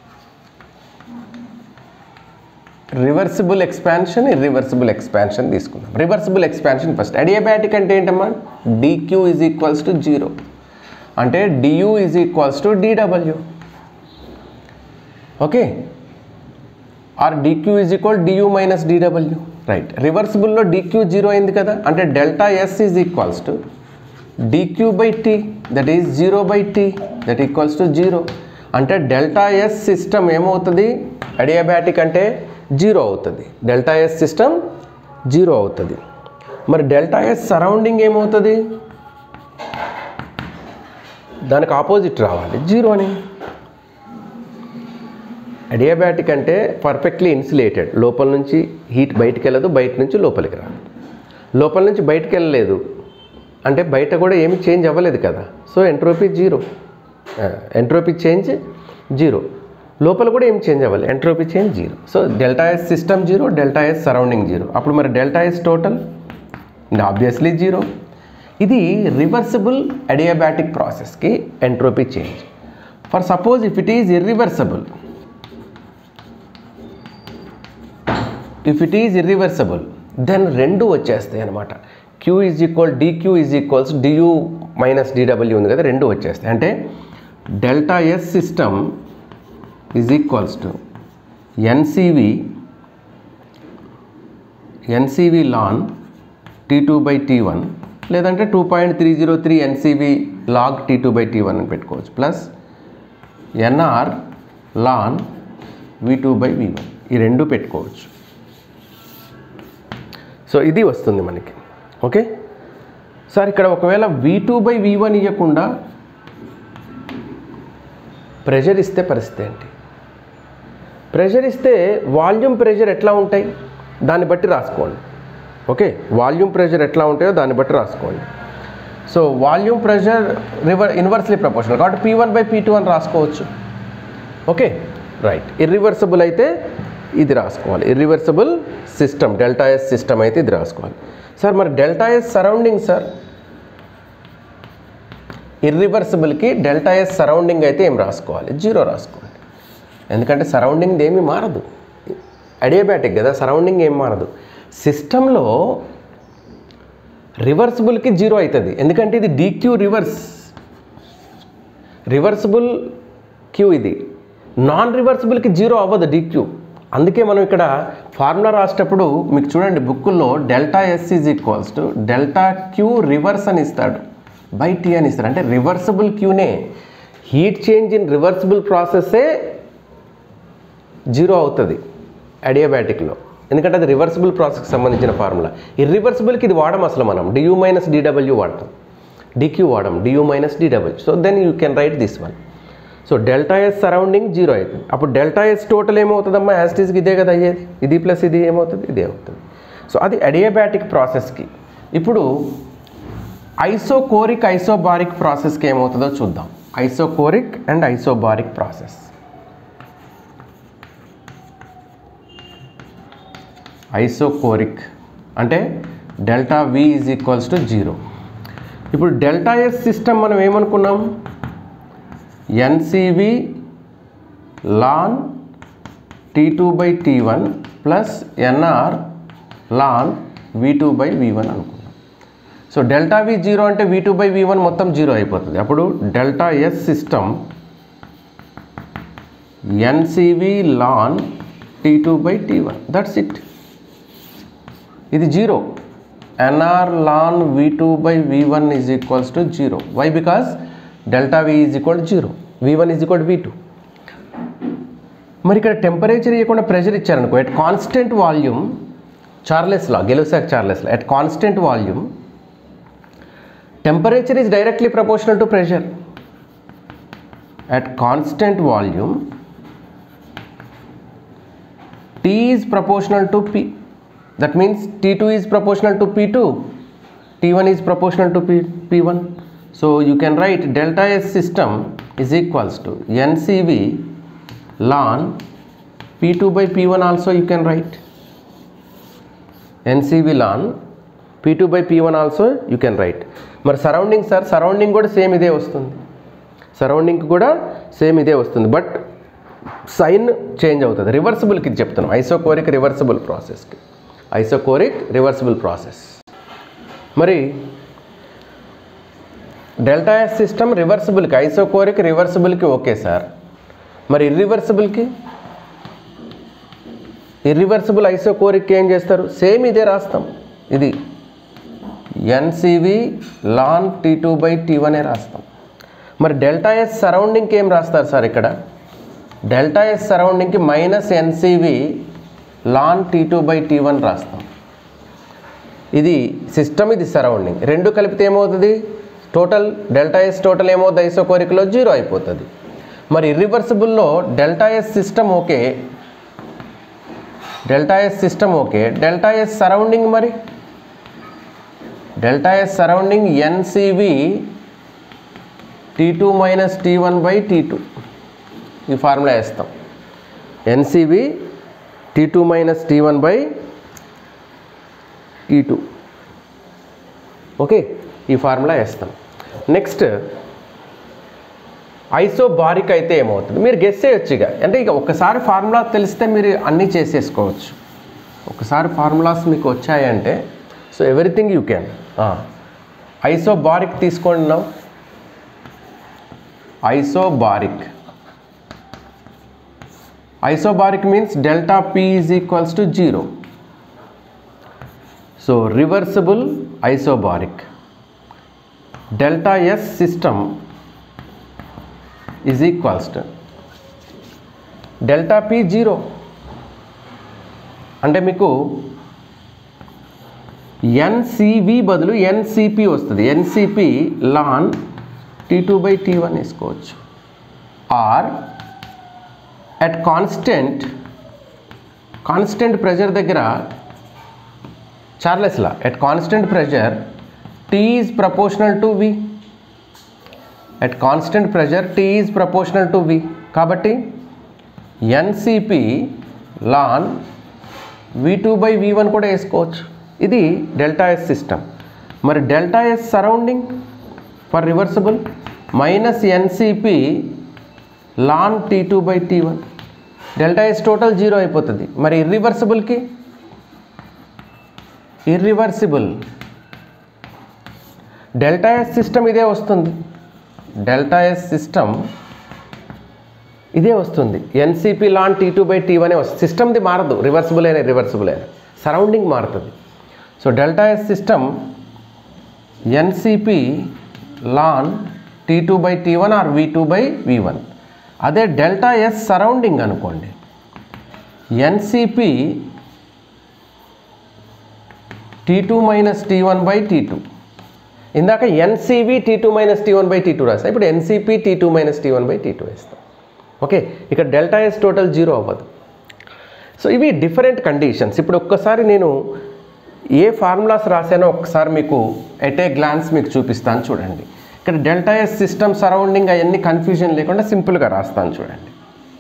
reversible expansion irreversible expansion తీసుకుందాం రివర్సిబుల్ ఎక్స్పాన్షన్ ఫస్ట్ అడియాబాటిక్ అంటే ఏంటమ్మా d Q is equals to zero అంటే d U is equals to d W okay or d Q is equal d U minus d W right రివర్సిబుల్లో d Q zero అయింది కదా అంటే delta S is equals to d Q by T that is zero by T that equals to zero అంటే delta S system ఏమవుతుంది adiabatic అంటే zero అవుతుంది delta S system zero అవుతుంది మరి డెల్టా ఎస్ సరౌండింగ్ ఏమవుతుంది దానికి ఆపోజిట్ రావాలి జీరోని అడియాబాటిక్ అంటే పర్ఫెక్ట్లీ ఇన్సులేటెడ్ లోపల నుంచి హీట్ బయటికి వెళ్ళదు బయట నుంచి లోపలికి రాదు లోపల నుంచి బయటికి వెళ్ళలేదు అంటే బయట కూడా ఏమి చేంజ్ అవ్వలేదు కదా so entropy zero entropy change zero లోపల కూడా ఏం చేంజ్ అవ్వాలి entropy change zero so delta S system zero delta S surrounding zero అప్పుడు మరి delta S total obviously zero ఇది రివర్సిబుల్ అడియాబాటిక్ ప్రాసెస్కి entropy change for suppose if it is irreversible if it is irreversible then రెండు వచ్చేస్తాయి అనమాట Q is equal d Q is equals d U minus d W ఉంది కదా రెండు వచ్చేస్తాయి అంటే delta S system is equals to n C V n C V ln T two by T one లేదంటే two point three zero three ఎన్సివి log T two by T one అని పెట్టుకోవచ్చు plus NR ln V two by V one ఈ రెండు పెట్టుకోవచ్చు so ఇది వస్తుంది మనకి okay sir ఇక్కడ ఒకవేళ V two by V one ఇవ్వకుండా ప్రెషర్ ఇస్తే పరిస్థితి ఏంటి ప్రెషర్ ఇస్తే వాల్యూమ్ ప్రెషర్ ఎట్లా ఉంటాయి దాన్ని బట్టి రాసుకోండి ఓకే వాల్యూమ్ ప్రెషర్ ఎట్లా ఉంటాయో దాన్ని బట్టి రాసుకోండి సో వాల్యూమ్ ప్రెషర్ రివర్ ఇన్వర్స్లీ ప్రపోర్షనల్ కాబట్టి P one by P two అని రాసుకోవచ్చు ఓకే రైట్ ఇర్రివర్సబుల్ అయితే ఇది రాసుకోవాలి irreversible system delta S system అయితే ఇది రాసుకోవాలి సార్ మరి డెల్టా ఎస్ సరౌండింగ్ సార్ ఇర్రివర్సిబుల్కి డెల్టా ఎస్ సరౌండింగ్ అయితే ఏం రాసుకోవాలి జీరో రాసుకోండి ఎందుకంటే సరౌండింగ్ ఏమీ మారదు అడియాబాటిక్ కదా సరౌండింగ్ ఏం మారదు సిస్టంలో రివర్సిబుల్కి జీరో అవుతుంది ఎందుకంటే ఇది డీక్యూ రివర్స్ రివర్సిబుల్ క్యూ ఇది నాన్ రివర్సిబుల్కి జీరో అవ్వదు డీక్యూ అందుకే మనం ఇక్కడ ఫార్ములా రాసేటప్పుడు మీకు చూడండి బుక్కుల్లో delta S is equals to delta Q reverse అని ఇస్తాడు బై టీ అని ఇస్తాడు అంటే రివర్సిబుల్ క్యూనే హీట్ చేంజ్ ఇన్ రివర్సిబుల్ ప్రాసెస్సే జీరో అవుతుంది అడియాబాటిక్లో ఎందుకంటే అది రివర్సిబుల్ ప్రాసెస్కి సంబంధించిన ఫార్ములా ఇర్రివర్సిబుల్కి ఇది వాడడం అసలు మనం డియూ మైనస్ డిడబ్ల్యూ వాడతాం డిక్యూ వాడడం d U minus d W so then you can write this one so delta S surrounding zero అవుతుంది అప్పుడు డెల్టా ఎస్ టోటల్ ఏమవుతుందమ్మా యాస్టీస్కి ఇదే కదా అయ్యేది ఇది ప్లస్ ఇది ఏమవుతుంది ఇదే అవుతుంది సో అది అడియాబాటిక్ ప్రాసెస్కి ఇప్పుడు ఐసోకోరిక్ ఐసోబారిక్ ప్రాసెస్కి ఏమవుతుందో చూద్దాం isochoric and isobaric process isochoric అంటే delta V is equals to zero ఇప్పుడు డెల్టా ఎస్ సిస్టమ్ మనం ఏమనుకున్నాం n C V ln T two by T one plus NR ln V two by V one అనుకున్నాం so delta V zero అంటే V two by V one మొత్తం zero అయిపోతుంది అప్పుడు delta S system n C V ln T two by T one that's it ఇది zero n R ln V two by V one is equals to zero why because delta V is equal zero V one is equal V two మరి ఇక్కడ temperature ఇవ్వకుండా pressure ఇచ్చారనుకో at constant volume Charles law Gay Lussac Charles law at constant volume temperature is directly proportional to pressure at constant volume T is proportional to P. That means T2 is proportional to P2. T1 is proportional to P, P1. So you can write delta S system is equals to NCV ln P2 by P1 also you can write. NCV ln P2 by P1 also you can write. మరి surrounding sir surrounding కూడా same ఇదే వస్తుంది surrounding కూడా same ఇదే వస్తుంది but sign change అవుతుంది రివర్సిబుల్కి ఇది చెప్తున్నాం ఐసోకోరిక్ రివర్సిబుల్ ప్రాసెస్కి ఐసోకోరిక్ రివర్సిబుల్ ప్రాసెస్ మరి డెల్టా ఎస్ సిస్టమ్ రివర్సిబుల్కి ఐసోకోరిక్ రివర్సిబుల్కి ఓకే సార్ మరి ఇర్రివర్సిబుల్కి ఇర్రివర్సిబుల్ ఐసోకోరిక్ ఏం చేస్తారు సేమ్ ఇదే రాస్తాం ఇది n C V ln T two by T వనే రాస్తాం మరి డెల్టా ఎస్ సరౌండింగ్కి ఏం రాస్తారు సార్ ఇక్కడ డెల్టా ఎస్ సరౌండింగ్కి minus n C V ln T two by T one రాస్తాం ఇది సిస్టమ్ ఇది సరౌండింగ్ రెండు కలిపితే ఏమవుతుంది టోటల్ డెల్టా ఎస్ టోటల్ ఏమవుతుంది ఐసోకోరిక్లో జీరో అయిపోతుంది మరి ఇర్రివర్సిబుల్లో delta S system okay delta S system okay delta S surrounding మరి delta S surrounding n C V T two minus T one by T two ఈ ఫార్ములా వేస్తాం n C V T two minus T one by T two okay ఈ formula వేస్తాం next isobaric అయితే ఏమవుతుంది మీరు guess చేయొచ్చు ఇక అంటే ఇక ఒకసారి ఫార్ములా తెలిస్తే మీరు అన్నీ చేసేసుకోవచ్చు ఒకసారి ఫార్ములాస్ మీకు వచ్చాయంటే so everything you can isobaric తీసుకున్నాం isobaric isobaric means delta p is equals to 0 so reversible isobaric delta s system is equals to delta p 0 అంటే మీకు ఎన్సివి బదులు ఎన్సిపి వస్తుంది n C P ln T two by T one వేసుకోవచ్చు or at constant constant pressure దగ్గర Charles law at constant pressure T is proportional to V at constant pressure T is proportional to V కాబట్టి n C P ln V two by V one కూడా వేసుకోవచ్చు ఇది delta S system మరి delta S surrounding for reversible minus n C P ln T two by T one delta S total zero అయిపోతుంది మరి ఇర్రివర్సిబుల్కి irreversible delta S system ఇదే వస్తుంది delta S system ఇదే వస్తుంది n C P ln T two by T one వస్తుంది సిస్టమ్ది మారదు రివర్సిబుల్ అయినా రివర్సిబుల్ అయినా సరౌండింగ్ మారుతుంది so delta S system n C P ln T two by T one or V two by V one అదే డెల్టా ఎస్ సరౌండింగ్ అనుకోండి n C P T two minus T one by T two ఇందాక n C V T two minus T one by T two రాస్తాం ఇప్పుడు NCP T two minus T one by T two వేస్తాం okay ఇక్కడ delta S total zero అవ్వదు so ఇవి different conditions ఇప్పుడు ఒక్కసారి నేను ఏ ఫార్ములాస్ రాశానో ఒక్కసారి మీకు ఎట్ ఏ గ్లాన్స్ మీకు చూపిస్తాను చూడండి ఇక్కడ డెల్టా ఎస్ సిస్టమ్ సరౌండింగ్ అవన్నీ కన్ఫ్యూజన్ లేకుండా సింపుల్గా రాస్తాను చూడండి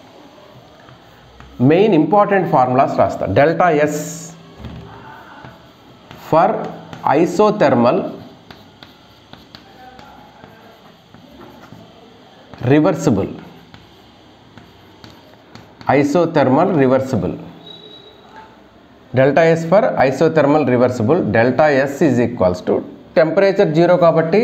మెయిన్ ఇంపార్టెంట్ ఫార్ములాస్ రాస్తా delta S for isothermal reversible isothermal reversible delta S for isothermal reversible delta S is equals to temperature zero కాబట్టి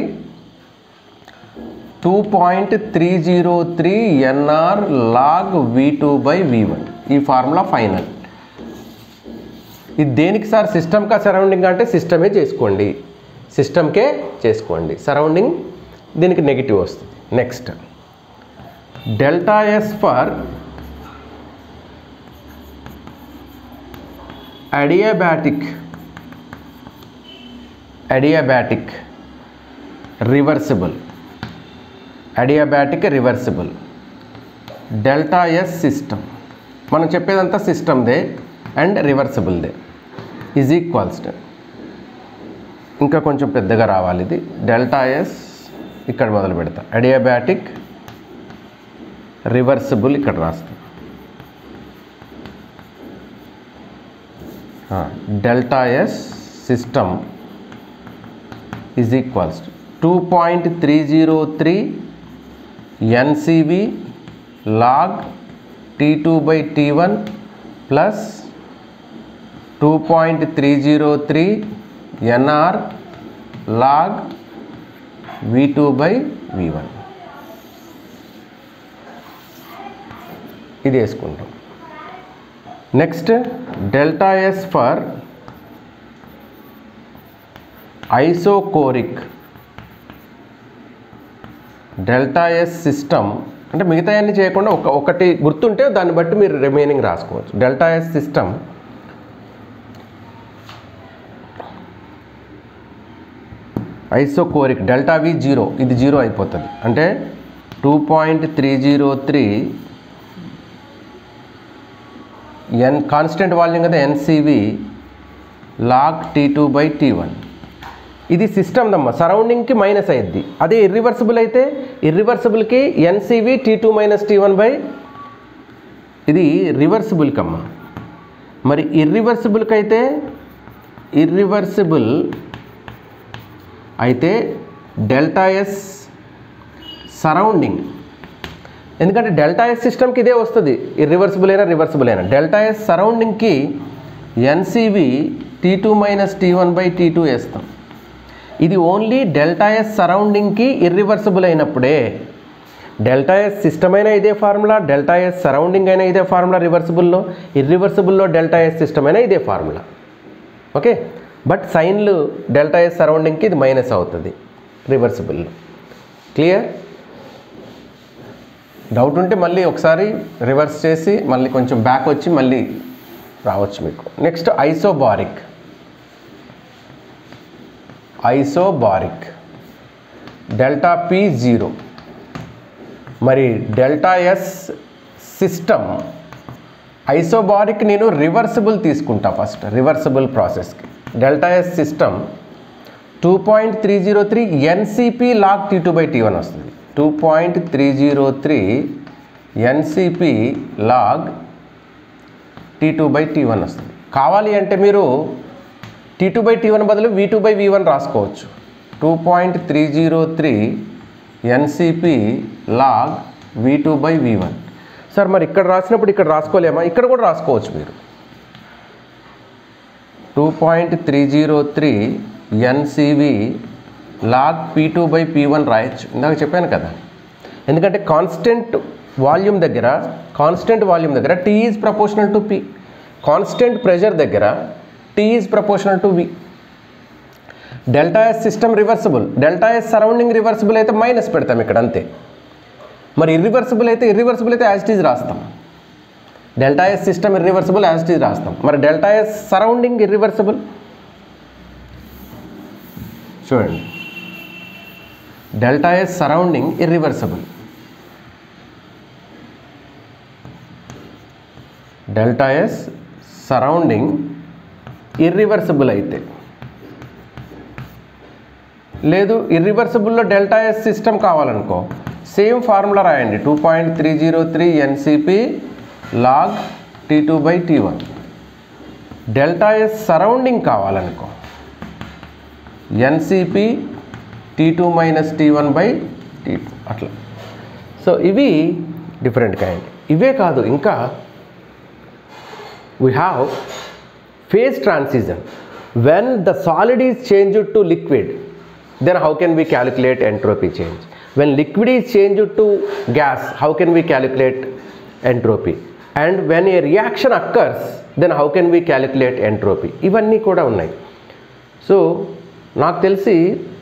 two point three zero three NR log V two by V one ఈ formula final ఇది దేనికి sir సిస్టమ్కా surrounding అంటే సిస్టమే చేసుకోండి సిస్టమ్కే చేసుకోండి surrounding దీనికి negative వస్తుంది next delta S for adiabatic adiabatic reversible adiabatic reversible delta S system మనం చెప్పేదంతా సిస్టమ్దే అండ్ రివర్సిబుల్దే ఈజ్ ఈక్వల్స్ టు ఇంకా కొంచెం పెద్దగా రావాలి ఇది డెల్టా ఎస్ ఇక్కడ మొదలు పెడతా అడియాబాటిక్ రివర్సిబుల్ ఇక్కడ రాస్తాం delta S system is equals two point three zero three ఎన్సివి log T two by T one plus two point three zero three NR log V two by V one ఇది వేసుకుంటాం next delta S for isochoric delta S system అంటే మిగతా అన్ని చేయకుండా ఒక ఒకటి గుర్తుంటే దాన్ని బట్టి మీరు రిమైనింగ్ రాసుకోవచ్చు delta S system isochoric delta V zero ఇది జీరో అయిపోతుంది అంటే two point three zero three N constant volume కదా N C V log T two by T one ఇది సిస్టమ్ దమ్మ సరౌండింగ్కి మైనస్ అయ్యిద్ది అదే ఇర్రివర్సిబుల్ అయితే ఇర్రివర్సిబుల్కి N C V T two minus T one by ఇది రివర్సిబుల్కి అమ్మ మరి ఇర్రివర్సిబుల్కి అయితే ఇర్రివర్సిబుల్ అయితే డెల్టా ఎస్ సరౌండింగ్ ఎందుకంటే డెల్టా ఎస్ సిస్టమ్కి ఇదే వస్తుంది ఇర్రివర్సిబుల్ అయినా రివర్సిబుల్ అయినా డెల్టా ఎస్ సరౌండింగ్కి N C V T two minus T one by T two వేస్తాం ఇది ఓన్లీ డెల్టా ఎస్ సరౌండింగ్కి ఇర్రివర్సిబుల్ అయినప్పుడే డెల్టా ఎస్ సిస్టమ్ అయినా ఇదే ఫార్ములా డెల్టా ఎస్ సరౌండింగ్ అయినా ఇదే ఫార్ములా రివర్సిబుల్లో ఇర్రివర్సిబుల్లో డెల్టా ఎస్ సిస్టమ్ అయినా ఇదే ఫార్ములా ఓకే బట్ సైన్లు డెల్టా ఎస్ సరౌండింగ్కి ఇది మైనస్ అవుతుంది రివర్సిబుల్లో క్లియర్ డౌట్ ఉంటే మళ్ళీ ఒకసారి రివర్స్ చేసి మళ్ళీ కొంచెం బ్యాక్ వచ్చి మళ్ళీ రావచ్చు మీకు next isobaric isobaric delta P zero మరి డెల్టా ఎస్ సిస్టమ్ ఐసోబారిక్ నేను రివర్సిబుల్ తీసుకుంటా ఫస్ట్ రివర్సిబుల్ ప్రాసెస్కి delta S system two point three zero three N C P log T two by T one వస్తుంది two point three zero three N C P log T two by T one వస్తుంది కావాలి అంటే మీరు T two by T one బదులు V two by V one రాసుకోవచ్చు two point three zero three N C P log V two by V one sir మరి ఇక్కడ రాసినప్పుడు ఇక్కడ రాసుకోలేమా ఇక్కడ కూడా రాసుకోవచ్చు మీరు two point three zero three ఎన్సివి log P two by P one రాయొచ్చు ఇందాక చెప్పాను కదా ఎందుకంటే కాన్స్టెంట్ వాల్యూమ్ దగ్గర కాన్స్టెంట్ వాల్యూమ్ దగ్గర T is proportional to P constant pressure దగ్గర T is proportional to V delta S system reversible delta S surrounding reversible అయితే minus పెడతాం ఇక్కడ అంతే మరి ఇర్రివర్సిబుల్ అయితే ఇర్రివర్సిబుల్ అయితే యాజ్ టీజ్ రాస్తాం delta S system irreversible as it is రాస్తాం మరి డెల్టా ఎస్ సరౌండింగ్ ఇర్రివర్సిబుల్ చూడండి delta S surrounding irreversible delta S surrounding irreversible అయితే లేదు ఇర్రివర్సిబుల్లో డెల్టా ఎస్ సిస్టమ్ కావాలనుకో సేమ్ ఫార్ములా రాయండి two point three zero three N C P log T two by T one delta S surrounding కావాలనుకో N C P T two minus T one by T two అట్లా so ఇవి different kind ఇవే కాదు ఇంకా we have phase transition when the solid is changed to liquid then how can we calculate entropy change when liquid is changed to gas how can we calculate entropy and when a reaction occurs then how can we calculate entropy ఇవన్నీ కూడా ఉన్నాయి so నాకు తెలిసి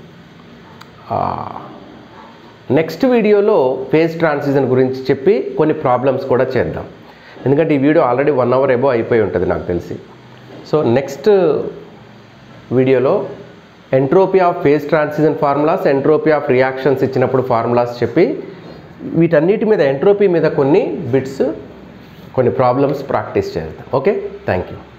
next వీడియోలో phase transition గురించి చెప్పి కొన్ని problems కూడా చేద్దాం ఎందుకంటే ఈ video already one hour above అయిపోయి ఉంటుంది నాకు తెలిసి సో నెక్స్ట్ వీడియోలో entropy of phase transition formulas entropy of reactions ఇచ్చినప్పుడు ఫార్ములాస్ చెప్పి వీటన్నిటి మీద ఎంట్రోపీ మీద కొన్ని బిట్స్ కొన్ని ప్రాబ్లమ్స్ ప్రాక్టీస్ చేద్దాం ఓకే థ్యాంక్ యూ